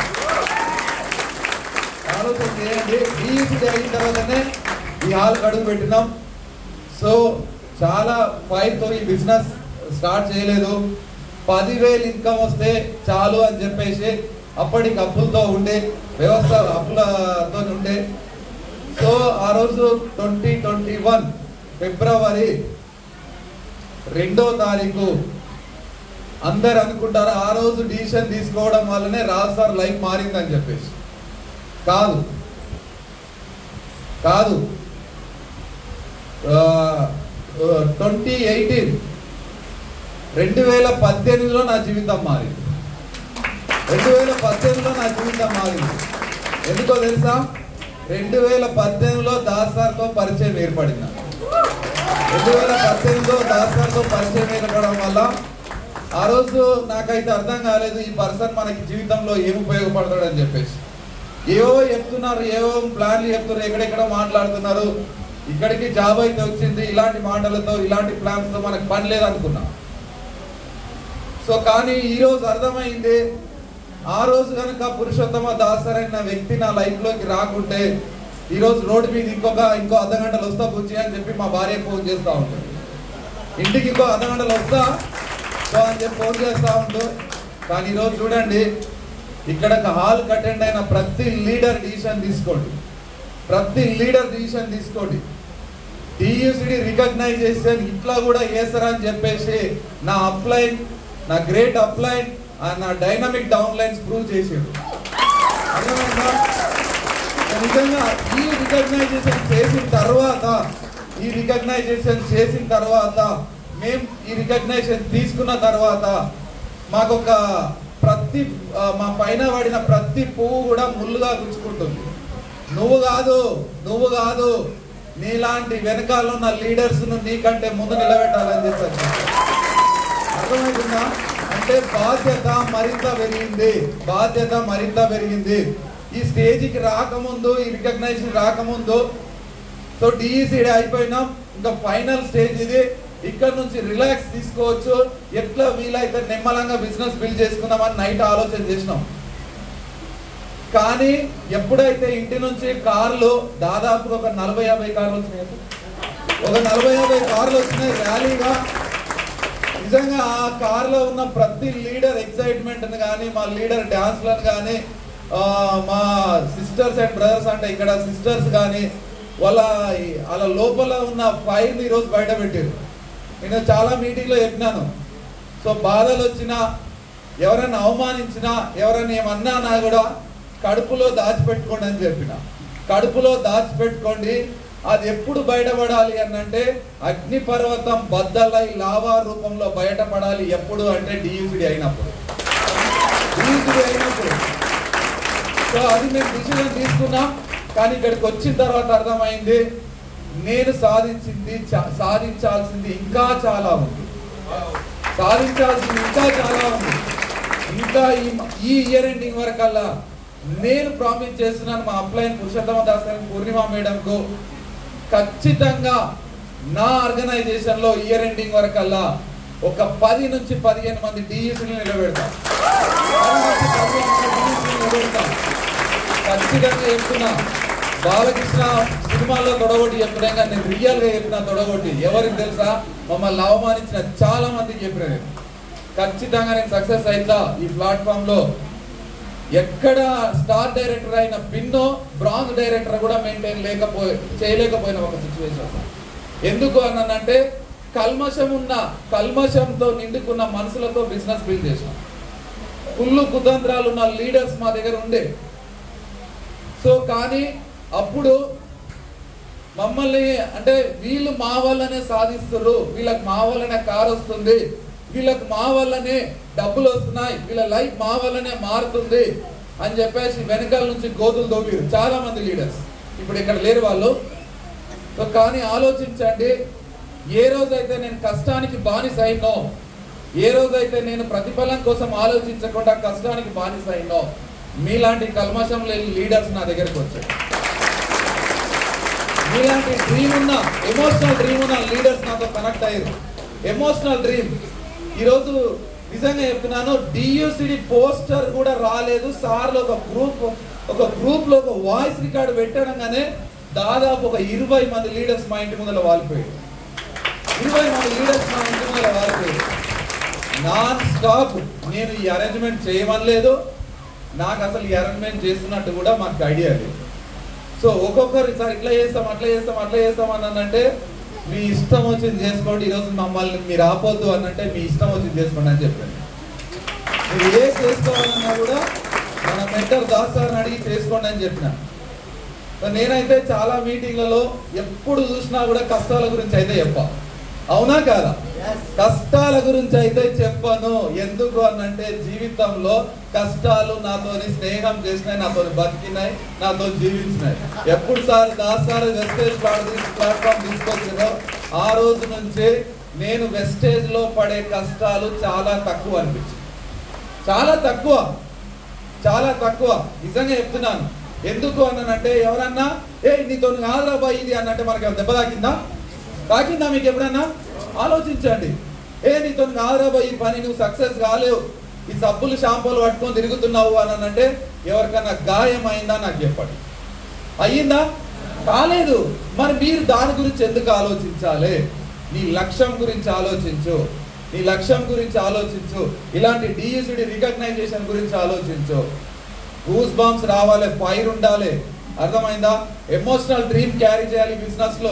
ఆలోచన చేయండి టీయూసీడీ అయిన తర్వాతనే ఈ హాల్కి అడుగు పెట్టినాం సో చాలా ఫైర్తో ఈ బిజినెస్ స్టార్ట్ చేయలేదు పదివేలు ఇన్కమ్ వస్తే చాలు అని చెప్పేసి అప్పటికి అప్పులతో ఉండే వ్యవస్థ అప్పులతో ఉండే సో ఆ రోజు ట్వంటీ ట్వంటీ వన్ ఫిబ్రవరి రెండో తారీఖు అందరు అనుకుంటారు ఆ రోజు డిసిషన్ తీసుకోవడం వల్లనే రాజు సార్ లైఫ్ మారిందని చెప్పేసి కాదు కాదు ట్వంటీ ఎయిటీన్ రెండు వేల పద్దెనిమిదిలో నా జీవితం మారింది రెండు వేల పద్దెనిమిదిలో నా జీవితం మారింది ఎందుకో తెలుసా రెండు వేల పద్దెనిమిదిలో దాసార్తో పరిచయం ఏర్పడింది నాకు. రెండు వేల పద్దెనిమిదిలో దాసార్తో పరిచయం ఏర్పడడం వల్ల ఆ రోజు నాకైతే అర్థం కాలేదు ఈ పర్సన్ మనకి జీవితంలో ఏం ఉపయోగపడతాడని చెప్పేసి ఏవో చెప్తున్నారు ఏవో ప్లాన్లు చెప్తున్నారు ఎక్కడెక్కడ మాట్లాడుతున్నారు ఇక్కడికి జాబ్ అయితే వచ్చింది ఇలాంటి మాటలతో ఇలాంటి ప్లాన్స్ తో మనకు పని లేదనుకున్నాం సో కానీ ఈ రోజు అర్థమైంది ఆ రోజు కనుక పురుషోత్తమ దాసర్ అన్న వ్యక్తి నా లైఫ్ లోకి రాకుంటే ఈ రోజు రోడ్డు మీద ఇంకొక ఇంకో అర్ధ గంటలు వస్తా బుజ్జి అని చెప్పి మా భార్య ఫోన్ చేస్తా ఉంటుంది ఇంటికి ఇంకో అర్ధ గంటలు వస్తా సో అని చెప్పి ఫోన్ చేస్తా ఉంటూ కానీ ఈరోజు చూడండి ఇక్కడ హాల్ అటెండ్ అయిన ప్రతి లీడర్ డిసిషన్ తీసుకోండి ప్రతి లీడర్ డిసిషన్ తీసుకోండి టీయూసిడి రికగ్నైజేషన్ ఇట్లా కూడా చేస్తారా అని చెప్పేసి నా అప్లైన్ నా గ్రేట్ అప్లైన్ నా డైనమిక్ డౌన్ లైన్స్ ప్రూవ్ చేసాడు అర్థమైందా నిజంగా ఈ రికగ్నైజేషన్ చేసిన తర్వాత ఈ రికగ్నైజేషన్ చేసిన తర్వాత మేము ఈ రికగ్నైజేషన్ తీసుకున్న తర్వాత మాకు ఒక ప్రతి ఆ, మా పైన పడిన ప్రతి పువ్వు కూడా ముళ్ళుగా గుచ్చుకుంటుంది నువ్వు కాదు నువ్వు కాదు నీలాంటి వెనకాల ఉన్న లీడర్స్ ను నీకంటే ముందు నిలబెట్టాలని చెప్పారు అర్థమవుతుందా అంటే బాధ్యత మరింత పెరిగింది బాధ్యత మరింత పెరిగింది ఈ స్టేజ్కి రాకముందు ఈ రికగ్నైజేషన్ రాకముందు సో డిఈసీడీ అయిపోయినాం ఇంకా ఫైనల్ స్టేజ్ ఇది ఇక్కడ నుంచి రిలాక్స్ తీసుకోవచ్చు ఎట్లా వీలైతే నిమ్మలంగా బిజినెస్ బిల్డ్ చేసుకుందామని నైట్ ఆలోచన చేసినాం కానీ ఎప్పుడైతే ఇంటి నుంచి కార్లు దాదాపు ఒక నలభై యాభై కార్లు వచ్చినాయి ఒక నలభై యాభై కార్లు వచ్చినాయి ర్యాలీగా నిజంగా ఆ కార్లో ఉన్న ప్రతి లీడర్ ఎక్సైట్మెంట్ కానీ మా లీడర్ డాన్స్లను కానీ మా సిస్టర్స్ అండ్ బ్రదర్స్ అంటే ఇక్కడ సిస్టర్స్ కానీ వాళ్ళ వాళ్ళ లోపల ఉన్న ఫైర్ని ఈరోజు బయట పెట్టారు నేను చాలా మీటింగ్లో చెప్పినాను సో బాధలు వచ్చినా ఎవరైనా అవమానించినా ఎవరైనా ఏమన్నా కూడా కడుపులో దాచిపెట్టుకోండి అని చెప్పిన కడుపులో దాచిపెట్టుకోండి అది ఎప్పుడు బయటపడాలి అని అంటే అగ్నిపర్వతం బద్దలై లావా రూపంలో బయటపడాలి ఎప్పుడు అంటే డియూసిడి అయినప్పుడు డియూసిడి అయినప్పుడు సో అది మేము డిసిజన్ తీసుకున్నాం కానీ ఇక్కడికి వచ్చిన తర్వాత అర్థమైంది నేను సాధించింది చా- సాధించాల్సింది ఇంకా చాలా ఉంది సాధించాల్సింది ఇంకా చాలా ఉంది ఇంకా ఈ ఈ ఇయర్ ఎండింగ్ వరకల్లా నేను ప్రామిస్ చేస్తున్నాను మా అప్లైన్ పురుషోత్తమ దాస్ గారికి, పూర్ణిమ మేడంకు ఖచ్చితంగా నా ఆర్గనైజేషన్ లో ఇయర్ ఎండింగ్ వరకల్లా ఒక పది నుంచి పదిహేను మంది డిఈసీలు నిలబెడతాం పది నుంచి పదిహేను మంది DEC లు నిలబెడతాం ఖచ్చితంగా చెప్తున్నా బాలకృష్ణ సినిమాల్లో తొడగొట్టి చెప్పినా కానీ నేను రియల్ గా చెప్పిన తొడగొట్టి ఎవరికి తెలుసా మమ్మల్ని అవమానించిన చాలా మందికి చెప్పిన నేను ఖచ్చితంగా నేను సక్సెస్ అవుతా ఈ ప్లాట్ఫామ్ లో ఎక్కడ స్టార్ డైరెక్టర్ అయిన పిన్నో బ్రాంజ్ డైరెక్టర్ కూడా మెయింటైన్ లేకపోయి చేయలేకపోయిన ఒక సిచ్యువేషన్ ఎందుకు అన్నానంటే కల్మషం ఉన్న కల్మషంతో నిండుకున్న మనసులతో బిజినెస్ బిల్డ్ చేసాం కుళ్ళు కుతంత్రాలు ఉన్న లీడర్స్ మా దగ్గర ఉండే సో కానీ అప్పుడు మమ్మల్ని అంటే వీళ్ళు మా వల్లనే సాధిస్తారు వీళ్ళకి మా వల్లనే కార్ వస్తుంది వీళ్ళకి మా వల్లనే డబ్బులు వస్తున్నాయి వీళ్ళ లైఫ్ మా వల్లనే మారుతుంది అని చెప్పేసి వెనకాల నుంచి గోతులు దోవిరు చాలా మంది లీడర్స్ ఇప్పుడు ఇక్కడ లేరు వాళ్ళు సో కానీ ఆలోచించండి ఏ రోజైతే నేను కష్టానికి బానిస అయినో ఏ రోజైతే నేను ప్రతిఫలం కోసం ఆలోచించకుండా కష్టానికి బానిస అయినో మీలాంటి కల్మషం లేని లీడర్స్ నా దగ్గరకు వచ్చారు మీలాంటి డ్రీమ్ ఉన్న ఎమోషనల్ డ్రీమ్ ఉన్న లీడర్స్ నాతో కనెక్ట్ అయ్యారు ఎమోషనల్ డ్రీమ్ ఈరోజు నిజంగా చెప్తున్నాను డియూసిడి పోస్టర్ కూడా రాలేదు సార్లు ఒక గ్రూప్ ఒక గ్రూప్ లో ఒక వాయిస్ రికార్డు పెట్టడంగానే దాదాపు ఒక ఇరవై మంది లీడర్స్ మా ఇంటి ముందర వాలిపోయారు ఇరవై మంది లీడర్స్ మా ఇంటి ముందర వాలిపోయారు నాన్ స్టాప్ నేను ఈ అరేంజ్మెంట్ చేయమనలేదు నాకు అసలు ఈ అరేంజ్మెంట్ చేస్తున్నట్టు కూడా మాకు ఐడియా లేదు సో ఒక్కొక్కరు సార్ ఇట్లా చేస్తాం అట్లా చేస్తాం అట్లా చేస్తాం అని అంటే మీ ఇష్టం వచ్చింది చేసుకోండి ఈరోజు మమ్మల్ని మీరు ఆపొద్దు అనంటే మీ ఇష్టం వచ్చింది చేసుకోండి అని చెప్పండి మీరు ఏ చేసుకోవాలన్నా కూడా మన మెంటర్ దాస్ సార్ని అడిగి చేసుకోండి అని చెప్పిన సో నేనైతే చాలా మీటింగ్లలో ఎప్పుడు చూసినా కూడా కష్టాల గురించి అయితే చెప్పా అవునా కాదా కష్టాల గురించి అయితే చెప్పను ఎందుకు అనంటే జీవితంలో కష్టాలు నాతోని స్నేహం చేసినాయి నాతోని బతికినాయి నాతో జీవించినాయి ఎప్పుడు sir Das sir Vestige platform తీసుకొచ్చారో ఆ రోజు నుంచి నేను వెస్టేజ్ లో పడే కష్టాలు చాలా తక్కువ అనిపించింది చాలా తక్కువ చాలా తక్కువ నిజంగా చెప్తున్నాను ఎందుకు అన్నానంటే ఎవరన్నా ఏ నీతో కాదురా బాయ్ ఇది అన్నంటే మనకి ఏమైనా దెబ్బ తాకిందా తాకిందా మీకు ఎప్పుడన్నా ఆలోచించండి ఏ నీతో కాదురా బాయ్ ఈ పని నువ్వు సక్సెస్ కాలేవు ఈ సబ్బులు షాంపూలు పట్టుకొని తిరుగుతున్నావు అని అంటే ఎవరికన్నా గాయం అయిందా నాకు చెప్పండి అయ్యిందా కాలేదు మరి మీరు దాని గురించి ఎందుకు ఆలోచించాలి నీ లక్ష్యం గురించి ఆలోచించు నీ లక్ష్యం గురించి ఆలోచించు ఇలాంటి డిఎస్డి రికగ్నైజేషన్ గురించి ఆలోచించు గూస్ బాంబ్స్ రావాలి ఫైర్ ఉండాలి అర్థమైందా ఎమోషనల్ డ్రీమ్ క్యారీ చేయాలి బిజినెస్ లో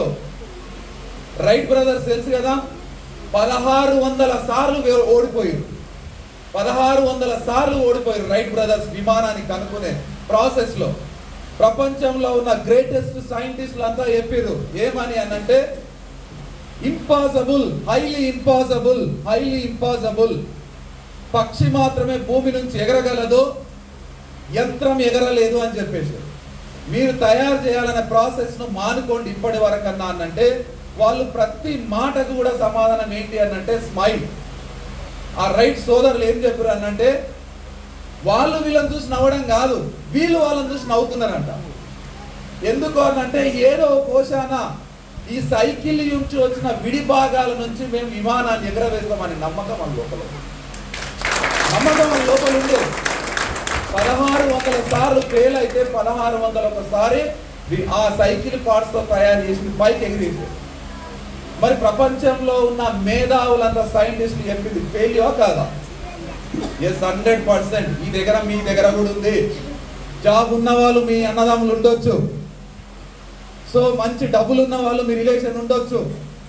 రైట్ బ్రదర్స్ తెలుసు కదా పదహారు వందల సార్లు వే- ఓడిపోయారు పదహారు వందల సార్లు ఓడిపోయారు రైట్ బ్రదర్స్ విమానాన్ని కనుక్కునే ప్రాసెస్ లో ప్రపంచంలో ఉన్న గ్రేటెస్ట్ సైంటిస్టులు అంతా చెప్పారు ఏమని అనంటే impossible highly impossible highly impossible పక్షి మాత్రమే భూమి నుంచి ఎగరగలదు యంత్రం ఎగరలేదు అని చెప్పేసి మీరు తయారు చేయాలనే ప్రాసెస్ ను మానుకోండి ఇప్పటి వరకు అన్నా అనంటే వాళ్ళు ప్రతి మాటకు కూడా సమాధానం ఏంటి అనంటే స్మైల్ ఆ రైట్ సోదరులు ఏం చెప్పారు అనంటే వాళ్ళు వీళ్ళని చూసి నవ్వడం కాదు వీళ్ళు వాళ్ళని చూసి నవ్వుతున్నారంట ఎందుకు అనంటే ఏదో కోశాన ఈ సైకిల్ నుంచి వచ్చిన విడి భాగాల నుంచి మేము విమానాన్ని ఎగరవేస్తామని నమ్మకం మన లోపల ఉంది. నమ్మకం మన లోపల ఉంది పదహారు వందల సార్లు ఫెయిల్ అయితే పదహారు వందల ఒకసారి వి- ఆ సైకిల్ పార్ట్స్ తో తయారు చేసి పైకి ఎగిరేసారు మరి ప్రపంచంలో ఉన్న మేధావులంతా సైంటిస్టులు చెప్పింది ఫెయిల్యూర్ కాదా ఎస్ హండ్రెడ్ పర్సెంట్ ఈ దగ్గర మీ దగ్గర కూడా ఉంది జాబ్ ఉన్న వాళ్ళు మీ అన్నదమ్ములు ఉండొచ్చు సో మంచి డబ్బులు ఉన్న వాళ్ళు మీ రిలేషన్ ఉండొచ్చు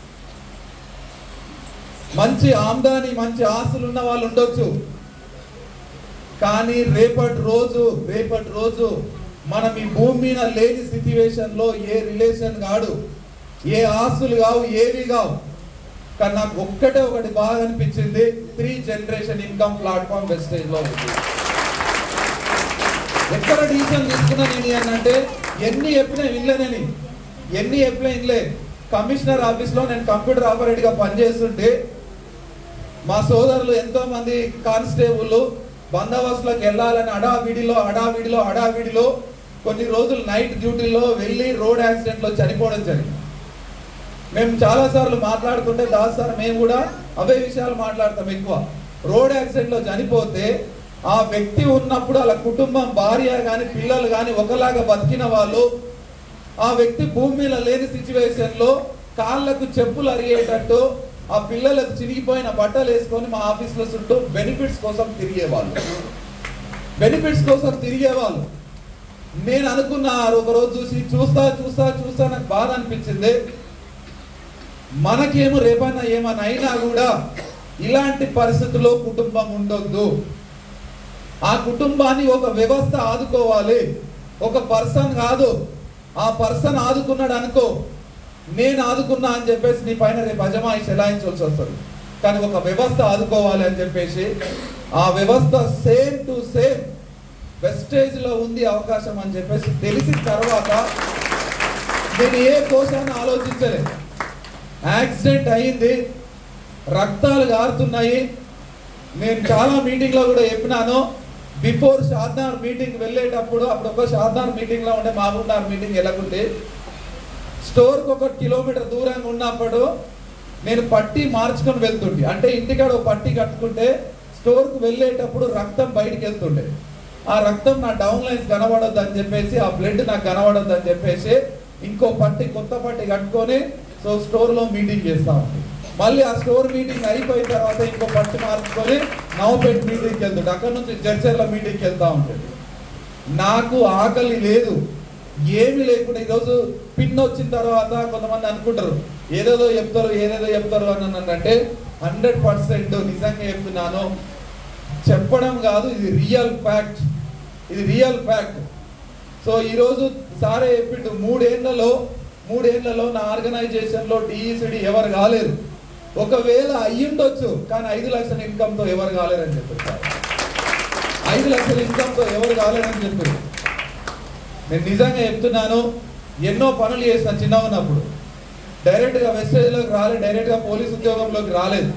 మంచి ఆమ్దాని మంచి ఆస్తులు ఉన్న వాళ్ళు ఉండొచ్చు కానీ రేపటి రోజు రేపటి రోజు మనం ఈ భూమి మీద లేని సిచ్యువేషన్ లో ఏ రిలేషన్ కాడు ఏ ఆస్తులు కావు ఏవి కావు కానీ నాకు ఒక్కటే ఒకటి బాగా అనిపించింది three generation income platform Vestige లో ఉంది ఎక్కడ డిసిషన్ తీసుకున్నా నేను ఏంటంటే ఎన్ని చెప్పినా వినలేనని ఎన్ని చెప్పినా వినలే కమిషనర్ ఆఫీస్ లో నేను కంప్యూటర్ ఆపరేటర్ గా పనిచేస్తుంటే మా సోదరులు ఎంతో మంది కానిస్టేబుల్ బందోబస్తులకు వెళ్ళాలని అడావిడిలో అడావిడిలో అడావిడిలో కొన్ని రోజులు నైట్ డ్యూటీలో వెళ్ళి రోడ్ యాక్సిడెంట్ లో చనిపోవడం జరిగింది మేము చాలా సార్లు మాట్లాడుతుంటే దాస్ సార్ మేము కూడా అవే విషయాలు మాట్లాడతాం ఎక్కువ రోడ్ యాక్సిడెంట్ లో చనిపోతే ఆ వ్యక్తి ఉన్నప్పుడు వాళ్ళ కుటుంబం భార్య కానీ పిల్లలు కానీ ఒకలాగా బతికిన వాళ్ళు ఆ వ్యక్తి భూమి మీద లేని సిచ్యువేషన్ లో కాళ్ళకు చెప్పులు అరిగేటట్టు ఆ పిల్లలకు చిరిగిపోయిన బట్టలు వేసుకొని మా ఆఫీసులో చుట్టూ బెనిఫిట్స్ కోసం తిరిగేవాళ్ళు బెనిఫిట్స్ కోసం తిరిగేవాళ్ళు నేను అనుకున్న ఒక రోజు చూసి చూస్తా చూస్తా చూస్తా నాకు బాధ అనిపించింది మనకేమో రేపైనా ఏమైనా అయినా కూడా ఇలాంటి పరిస్థితుల్లో కుటుంబం ఉండొద్దు ఆ కుటుంబాన్ని ఒక వ్యవస్థ ఆదుకోవాలి ఒక పర్సన్ కాదు ఆ పర్సన్ ఆదుకున్నాడు అనుకో నేను ఆదుకున్నా అని చెప్పేసి నీ పైన రేపు అజమాయి చెలాయించాల్సి వస్తుంది కానీ ఒక వ్యవస్థ ఆదుకోవాలి అని చెప్పేసి ఆ వ్యవస్థ సేమ్ టు సేమ్ వెస్టేజ్ లో ఉంది అవకాశం అని చెప్పేసి తెలిసిన తర్వాత నేను ఏ కోశాన్ని ఆలోచించలేదు యాక్సిడెంట్ అయింది రక్తాలు గారుతున్నాయి నేను చాలా మీటింగ్ లో కూడా చెప్పినాను బిఫోర్ షాద్నార్ మీటింగ్ వెళ్ళేటప్పుడు అప్పుడు ఒక షాద్నార్ మీటింగ్ లో ఉండే మహబూబ్నార్ మీటింగ్ వెళ్ళకుంటే స్టోర్ కు ఒక కిలోమీటర్ దూరంగా ఉన్నప్పుడు నేను పట్టి మార్చుకొని వెళ్తుండే అంటే ఇంటికాడ ఒక పట్టి కట్టుకుంటే స్టోర్ కు వెళ్ళేటప్పుడు రక్తం బయటికి వెళ్తుండే ఆ రక్తం నా డౌన్ లైన్స్ కనబడొద్దు అని చెప్పేసి ఆ బ్లడ్ నాకు కనబడొద్దు అని చెప్పేసి ఇంకో పట్టి కొత్త పట్టి కట్టుకొని సో స్టోర్ లో మీటింగ్ చేస్తా ఉంది మళ్ళీ ఆ స్టోర్ మీటింగ్ అయిపోయిన తర్వాత ఇంకో పట్టి మార్చుకొని నవపేట మీటింగ్కి వెళ్తుండే అక్కడ నుంచి జడ్చర్ల మీటింగ్కి వెళ్తా ఉంటుంది నాకు ఆకలి లేదు ఏమీ లేకుండా ఈరోజు పిన్ వచ్చిన తర్వాత కొంతమంది అనుకుంటారు ఏదేదో చెప్తారు ఏదేదో చెప్తారు అని అంటే హండ్రెడ్ పర్సెంట్ నిజంగా చెప్తున్నాను చెప్పడం కాదు ఇది రియల్ ఫ్యాక్ట్ ఇది రియల్ ఫ్యాక్ట్ సో ఈరోజు సారే చెప్పిండు మూడేళ్లలో మూడేళ్లలో నా ఆర్గనైజేషన్ లో డిఈసిడి ఎవరు కాలేరు ఒకవేళ అయ్యుండొచ్చు కానీ ఐదు లక్షల ఇన్కమ్ తో ఎవరు కాలేరని చెప్పారు సార్ ఐదు లక్షల ఇన్కమ్ తో ఎవరు కాలేరని చెప్పారు నేను నిజంగా చెప్తున్నాను ఎన్నో పనులు చేసిన చిన్న ఉన్నప్పుడు డైరెక్ట్ గా వెస్టేజ్ లోకి రాలేదు డైరెక్ట్ గా పోలీస్ ఉద్యోగంలోకి రాలేదు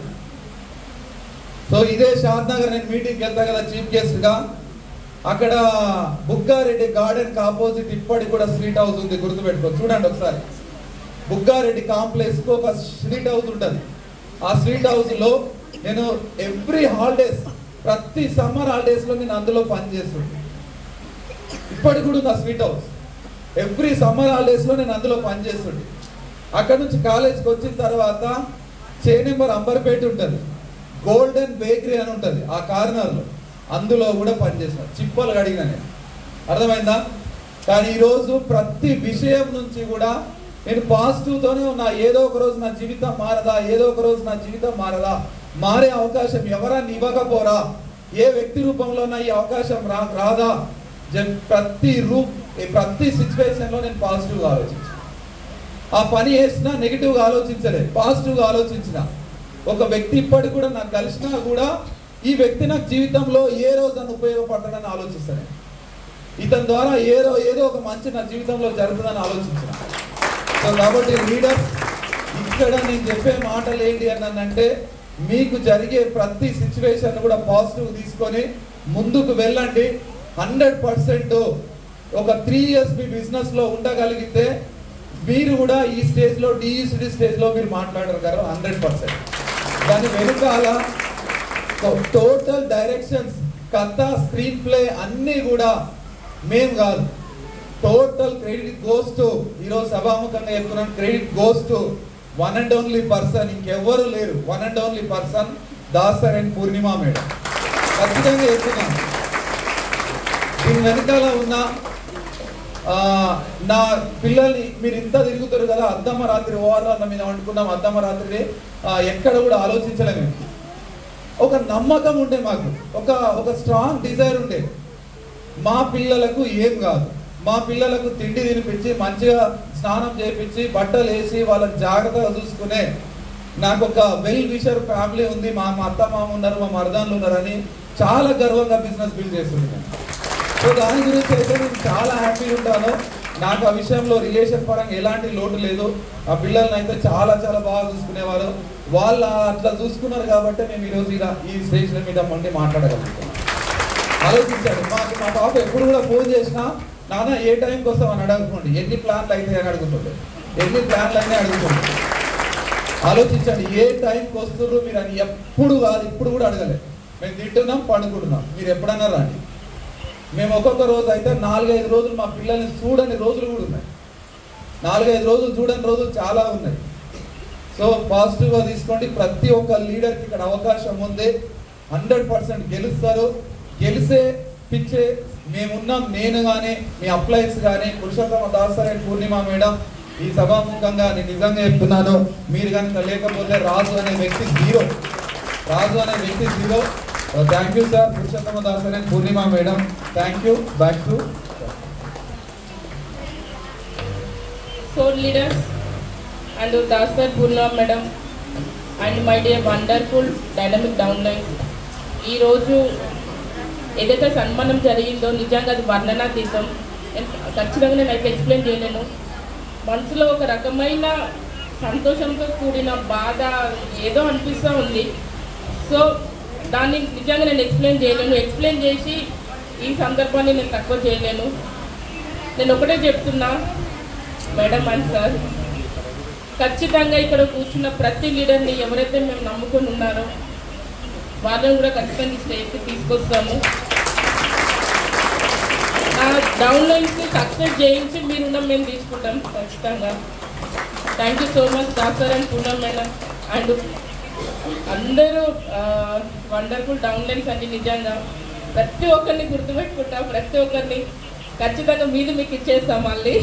సో ఇదే షాద్ నగర్ నేను మీటింగ్కి వెళ్తా కదా చీఫ్ గెస్ట్ గా అక్కడ బుగ్గారెడ్డి గార్డెన్ కి ఆపోజిట్ ఇప్పటికి కూడా స్ట్రీట్ హౌస్ ఉంది గుర్తుపెట్టుకో చూడండి ఒకసారి బుగ్గారెడ్డి కాంప్లెక్స్ కు ఒక స్ట్రీట్ హౌస్ ఉంటుంది ఆ స్ట్రీట్ హౌస్ లో నేను ఎవ్రీ హాలిడేస్ ప్రతి సమ్మర్ హాలిడేస్ లో నేను అందులో పనిచేస్తుండే ఇప్పటికి కూడా ఉంది ఆ sweet house every summer holidays లో నేను అందులో పనిచేస్తుండే అక్కడ నుంచి కాలేజ్కి వచ్చిన తర్వాత చే నెంబర్ అంబర్పేట ఉంటుంది గోల్డెన్ బేకరీ అని ఉంటుంది ఆ కార్నర్ లో అందులో కూడా పనిచేసిన చిప్పలు కడిగిన నేను అర్థమైందా కానీ ఈరోజు ప్రతి విషయం నుంచి కూడా నేను పాజిటివ్ తోనే ఉన్నా ఏదో ఒక రోజు నా జీవితం మారదా ఏదో ఒక రోజు నా జీవితం మారదా మారే అవకాశం ఎవరన్నా ఇవ్వకపోరా ఏ వ్యక్తి రూపంలోనా ఈ అవకాశం రా రాదా జన్- ప్రతి రూప్ ఈ ప్రతి సిచ్యువేషన్ లో నేను పాజిటివ్ గా ఆలోచించాను ఆ పని చేసినా నెగిటివ్ గా ఆలోచించలే పాజిటివ్ గా ఆలోచించిన ఒక వ్యక్తి ఇప్పటికి కూడా నాకు కలిసినా కూడా ఈ వ్యక్తి నాకు జీవితంలో ఏ రోజు నన్ను ఉపయోగపడతాడని ఆలోచిస్తాను ఇతని ద్వారా ఏదో ఏదో ఒక మంచి నా జీవితంలో జరుగుతుందని ఆలోచించిన సో కాబట్టి లీడర్స్ ఇక్కడ నేను చెప్పే మాటలు ఏంటి అని అంటే మీకు జరిగే ప్రతి సిచ్యువేషన్ కూడా పాజిటివ్ తీసుకొని ముందుకు వెళ్ళండి హండ్రెడ్ పర్సెంట్ ఒక త్రీ ఇయర్స్ మీ బిజినెస్ లో ఉండగలిగితే మీరు కూడా ఈ స్టేజ్ లో డిఈసిడి స్టేజ్ లో మీరు మాట్లాడగలరు హండ్రెడ్ పర్సెంట్ దాని వెనుకాల టోటల్ డైరెక్షన్స్ కథ స్క్రీన్ ప్లే అన్నీ కూడా మేం కాదు టోటల్ క్రెడిట్ గోస్ టు ఈరోజు సభాముఖంగా చెప్తున్నాను credit goes to one and only person ఇంకెవ్వరు లేరు one and only person Das sir and Purnima madam ఖచ్చితంగా చెప్తున్నాను దీని వెనకాల ఉన్న ఆ, నా పిల్లల్ని మీరు ఇంత తిరుగుతారు కదా అద్దమ్మ రాత్రి ఓఆర్ఆర్ మీద వండుకున్నాం అద్దమ్మ రాత్రి ఆ, ఎక్కడ కూడా ఆలోచించలేము ఒక నమ్మకం ఉండే మాకు ఒక ఒక స్ట్రాంగ్ డిజైర్ ఉండే మా పిల్లలకు ఏం కాదు మా పిల్లలకు తిండి తినిపించి మంచిగా స్నానం చేయించి బట్టలు వేసి వాళ్ళని జాగ్రత్తగా చూసుకునే నాకు ఒక వెల్ విషర్ ఫ్యామిలీ ఉంది మా మా అత్త మామ ఉన్నారు మా మరదాన్లు ఉన్నారని చాలా గర్వంగా బిజినెస్ బిల్డ్ చేస్తుంది నేను. సో దాని గురించి అయితే నేను చాలా హ్యాపీగా ఉంటాను నాకు ఆ విషయంలో రిలేషన్ పరంగా ఎలాంటి లోటు లేదు ఆ పిల్లల్ని అయితే చాలా చాలా బాగా చూసుకునేవారు వాళ్ళు అట్లా చూసుకున్నారు కాబట్టి మేము ఈరోజు ఇలా ఈ స్టేజ్ మీద ఉండి మాట్లాడగలుగుతున్నాం ఆలోచించాడు మాకు మా పాప ఎప్పుడు కూడా ఫోన్ చేసినా నాన్న ఏ టైంకి వస్తాం అని అడగకండి ఎన్ని ప్లాన్లు అయితే అని అడుగుతుండే ఎన్ని ప్లాన్లు అయినా అడుగుతుండే ఆలోచించండి ఏ టైంకి వస్తుర్రు మీరు అని ఎప్పుడు కాదు ఇప్పుడు కూడా అడగలే మేము తింటున్నాం పండుకుంటున్నాం మీరు ఎప్పుడన్నా రండి మేము ఒక్కొక్క రోజు అయితే నాలుగైదు రోజులు మా పిల్లల్ని చూడని రోజులు కూడా ఉన్నాయి నాలుగైదు రోజులు చూడని రోజులు చాలా ఉన్నాయి సో పాజిటివ్గా తీసుకోండి ప్రతి ఒక్క లీడర్కి ఇక్కడ అవకాశం ఉంది హండ్రెడ్ పర్సెంట్ గెలుస్తారు గెలిసే పిచ్చే మేమున్నాం నేను కానీ మీ అప్లయన్స్ కానీ పురుషోత్తమ దాసర్ అండ్ పూర్ణిమ మేడం ఈ సభాముఖంగా నేను నిజంగా చెప్తున్నాను మీరు కనుక లేకపోతే రాజు అనే వ్యక్తి జీరో రాజు అనే వ్యక్తి zero thank you sir Purushottama Das sir and Purnima madam thank you back to soul leaders and Dasar Purna madam and my dear wonderful dynamic downline ఈరోజు ఏదైతే సన్మానం జరిగిందో నిజంగా అది వర్ణనాతీతం ఎంత- ఖచ్చితంగా నేను అయితే ఎక్స్ప్లెయిన్ చేయలేను మనసులో ఒక రకమైన సంతోషంతో కూడిన బాధ ఏదో అనిపిస్తూ ఉంది సో దాన్ని నిజంగా నేను ఎక్స్ప్లెయిన్ చేయలేను ఎక్స్ప్లెయిన్ చేసి ఈ సందర్భాన్ని నేను తక్కువ చేయలేను నేను ఒకటే చెప్తున్నా మేడం అండ్ సార్ ఖచ్చితంగా ఇక్కడ కూర్చున్న ప్రతి లీడర్ని ఎవరైతే మేము నమ్ముకొని ఉన్నారో వాళ్ళని కూడా ఖచ్చితంగా ఈ స్టేజ్కి తీసుకొస్తాము నా డౌన్లైన్స్ సక్సెస్ చేయించి మీరు రుణం మేము తీసుకుంటాం ఖచ్చితంగా thank you so much doctor and Poonam madam and అందరూ వండర్ఫుల్ డౌన్లైన్స్ అండి నిజంగా ప్రతి ఒక్కరిని గుర్తుపెట్టుకుంటా ప్రతి ఒక్కరిని ఖచ్చితంగా మీది మీకు ఇచ్చేస్తాం మళ్ళీ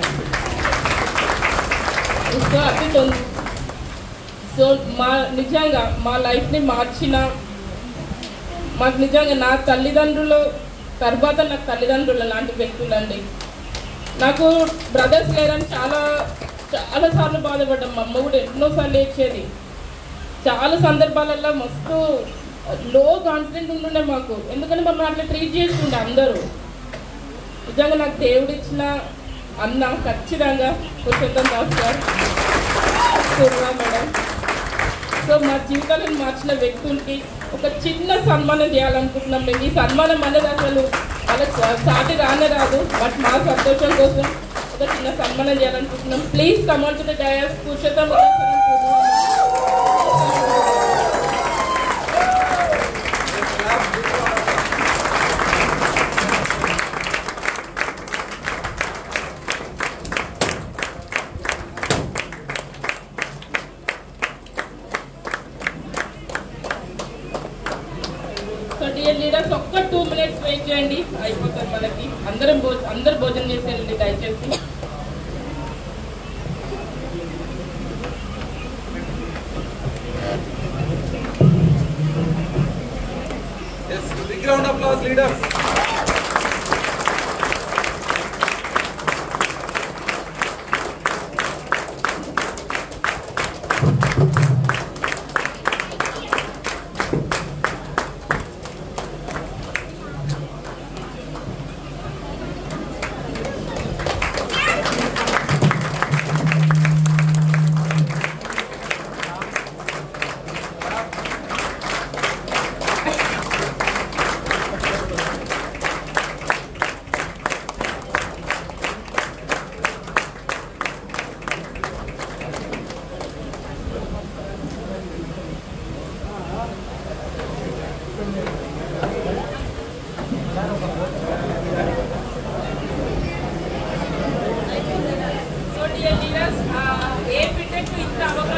సో అతి తొంద సో మా నిజంగా మా లైఫ్ని మార్చిన మాకు నిజంగా నా తల్లిదండ్రులు తర్వాత నాకు తల్లిదండ్రులు లాంటి వ్యక్తులండి నాకు బ్రదర్స్ లేరని చాలా చాలా సార్లు బాధపడ్డాం మా అమ్మ కూడా ఎన్నోసార్లు ఏడ్చేది చాలా సందర్భాలలో మస్తు లో కాన్ఫిడెంట్ ఉంటుండే మాకు ఎందుకంటే మమ్మల్ని అట్లా ట్రీట్ చేస్తుండే అందరూ నిజంగా నాకు దేవుడు ఇచ్చిన అన్న ఖచ్చితంగా పురుషోత్తం దాస్ గారు పూర్వ మేడం సో మా జీవితాలను మార్చిన వ్యక్తులకి ఒక చిన్న సన్మానం చేయాలనుకుంటున్నాం మేము ఈ సన్మానం అనేది అసలు వాళ్ళకి సా- సాటి రానే రాదు బట్ మా సంతోషం కోసం ఒక చిన్న సన్మానం చేయాలనుకుంటున్నాం please come on to the dais Purushottam Das గారు పూర్వ. సో డియర్ లీడర్స్ ఒక్క టూ మినిట్స్ వెయిట్ చేయండి అయిపోతుంది మనకి అందరం భో అందరు భోజనం చేసేయండి దయచేసి big round applause leaders so dear leaders ఏ బిడ్డకు ఇంత అవకాశం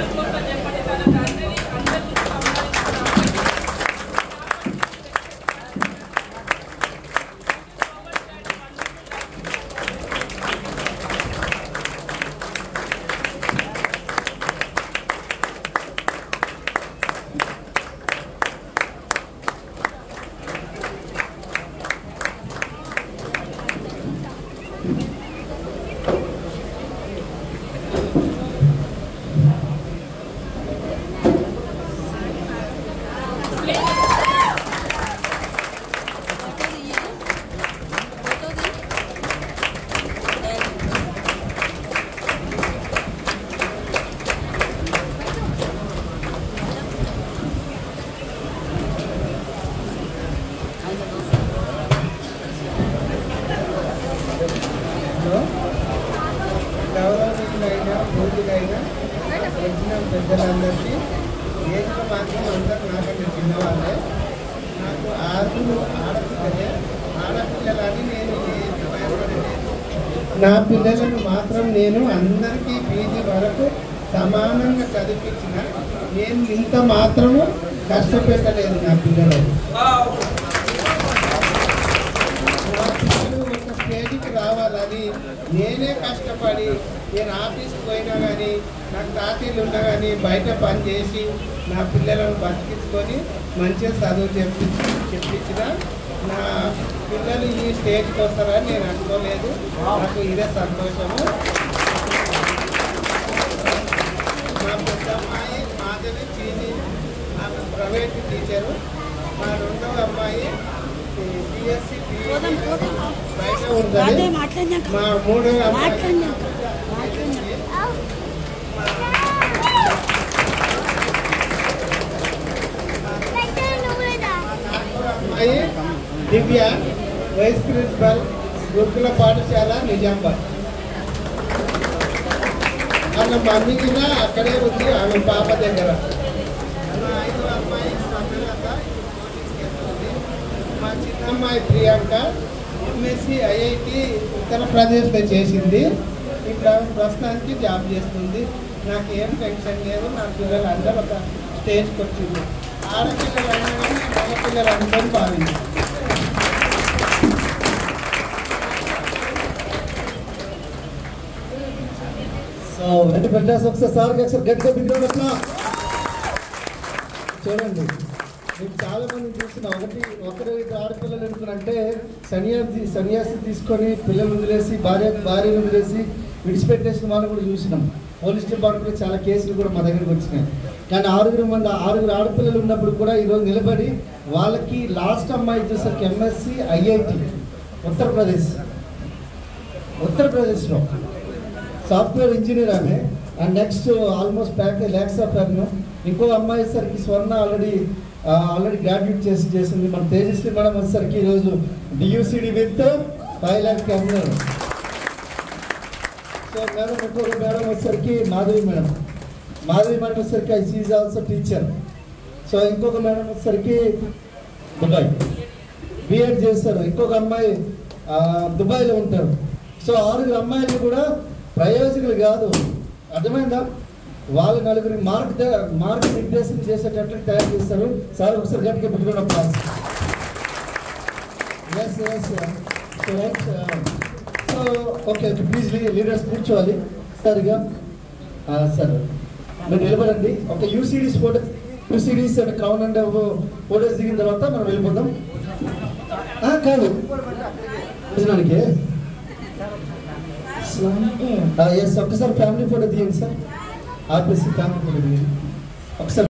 లో గౌరవనీయులైన పూజలైన వచ్చిన పెద్దలందరికీ ఏజ్లో మాత్రం అందరు నాకంటే చిన్నవాళ్ళే నాకు ఆరుగురు ఆడపిల్లలే ఆడపిల్లలని నేను ఏది భయపడలేదు నా పిల్లలను మాత్రం నేను అందరికీ పీజీ వరకు సమానంగా చదివించిన నేను ఇంత మాత్రము కష్టపెట్టలేదు నా పిల్లలను నా పిల్లలు ఒక స్టేజ్కి రావాలని నేనే కష్టపడి నేను ఆఫీస్కి పోయినా కానీ నాకు తాతీలు ఉన్నా కానీ బయట పని చేసి నా పిల్లలను బతికించుకొని మంచిగా చదువు చెప్పి చెప్పించిన నా పిల్లలు ఈ స్టేజ్కి వస్తారని నేను అనుకోలేదు నాకు ఇదే సంతోషము మా పెద్ద అమ్మాయి మాధవి పీజీ ఆమె ప్రైవేట్ టీచరు మా రెండవ అమ్మాయి బిఎస్సి బయట ఉంటుంది మా మూడవ అమ్మాయి నాలుగవ అమ్మాయి దివ్య వైస్ ప్రిన్సిపల్ గురుకుల పాఠశాల నిజామాబాద్ వాళ్ళ మమ్మీ కూడా అక్కడే ఉంది ఆమె పాప దగ్గర మా ఐదో అమ్మాయి సమీరత పోలీస్కి వెళ్తుంది మా చిన్న అమ్మాయి ప్రియాంక ఎంఎస్సి ఐఐటి ఉత్తరప్రదేశ్లో చేసింది ఇప్పుడు ఆమె ప్రస్తుతానికి జాబ్ చేస్తుంది నాకు ఏం టెన్షన్ లేదు నా పిల్లలు అందరూ ఒక స్టేజ్కి వచ్చింది ఆడపిల్లలు అయినా కానీ మగపిల్లలు అందరూ భావించారు సో వెంట పెట్టేసి ఒకసారి సార్కి ఒకసారి గట్టిగా బిగ్రౌండ్ అట్లా చూడండి నేను చాలా మంది చూసిన ఒకటి ఒకరు ఇద్దరు ఆడపిల్లలు ఎందుకంటే సన్యాసి సన్యాసి తీసుకొని పిల్లలు వదిలేసి భార్య భార్యను వదిలేసి విడిచిపెట్టేసిన వాళ్ళు కూడా చూసినాం పోలీస్ డిపార్ట్మెంట్ చాలా కేసులు కూడా మా దగ్గరికి వచ్చినాయి కానీ ఆరుగురు మంది ఆరుగురు ఆడపిల్లలు ఉన్నప్పుడు కూడా ఈరోజు నిలబడి వాళ్ళకి లాస్ట్ అమ్మాయి చూసరికి ఎంఎస్సి ఐఐటి ఉత్తరప్రదేశ్ ఉత్తరప్రదేశ్లో సాఫ్ట్వేర్ ఇంజనీర్ ఆమె and next almost pack lakhs of earn ఇంకో అమ్మాయి సరికి స్వర్ణ ఆల్రెడీ ఆల్రెడీ గ్రాడ్యుయేట్ చేసి చేసింది మన తేజస్వి మేడం వచ్చేసరికి ఈరోజు డియూసిడి with five lakh earner so madam ఇంకొక మేడం వచ్చేసరికి మాధవి మేడం మాధవి మేడం వచ్చేసరికి I sees also teacher so ఇంకొక మేడం వచ్చేసరికి దుబాయ్ బిఎడ్ చేస్తారు ఇంకొక అమ్మాయి ఆ, దుబాయ్లో ఉంటారు సో ఆరుగురు అమ్మాయిలు కూడా ప్రయోజకులు కాదు అర్థమైందా వాళ్ళు నలుగురి మార్క్ మార్క్ నిర్దేశం చేసేటట్లు తయారు చేస్తారు సార్ ఒకసారి గట్టిగా పెట్టుకున్న yes yes so right so okay okay please leaders కూర్చోవాలి సరిగా సార్ మీరు నిలబడండి ఒక UCDs photo UCDs and crown and photos దిగిన తర్వాత మనం వెళ్ళిపోదాం ఆ, కాదు భోజనానికి ఎస్ ఒక్కసారి ఫ్యామిలీ ఫోటో తీయండి సార్ ఆర్పిసి ఫ్యామిలీ ఫోటో తీయండి ఒకసారి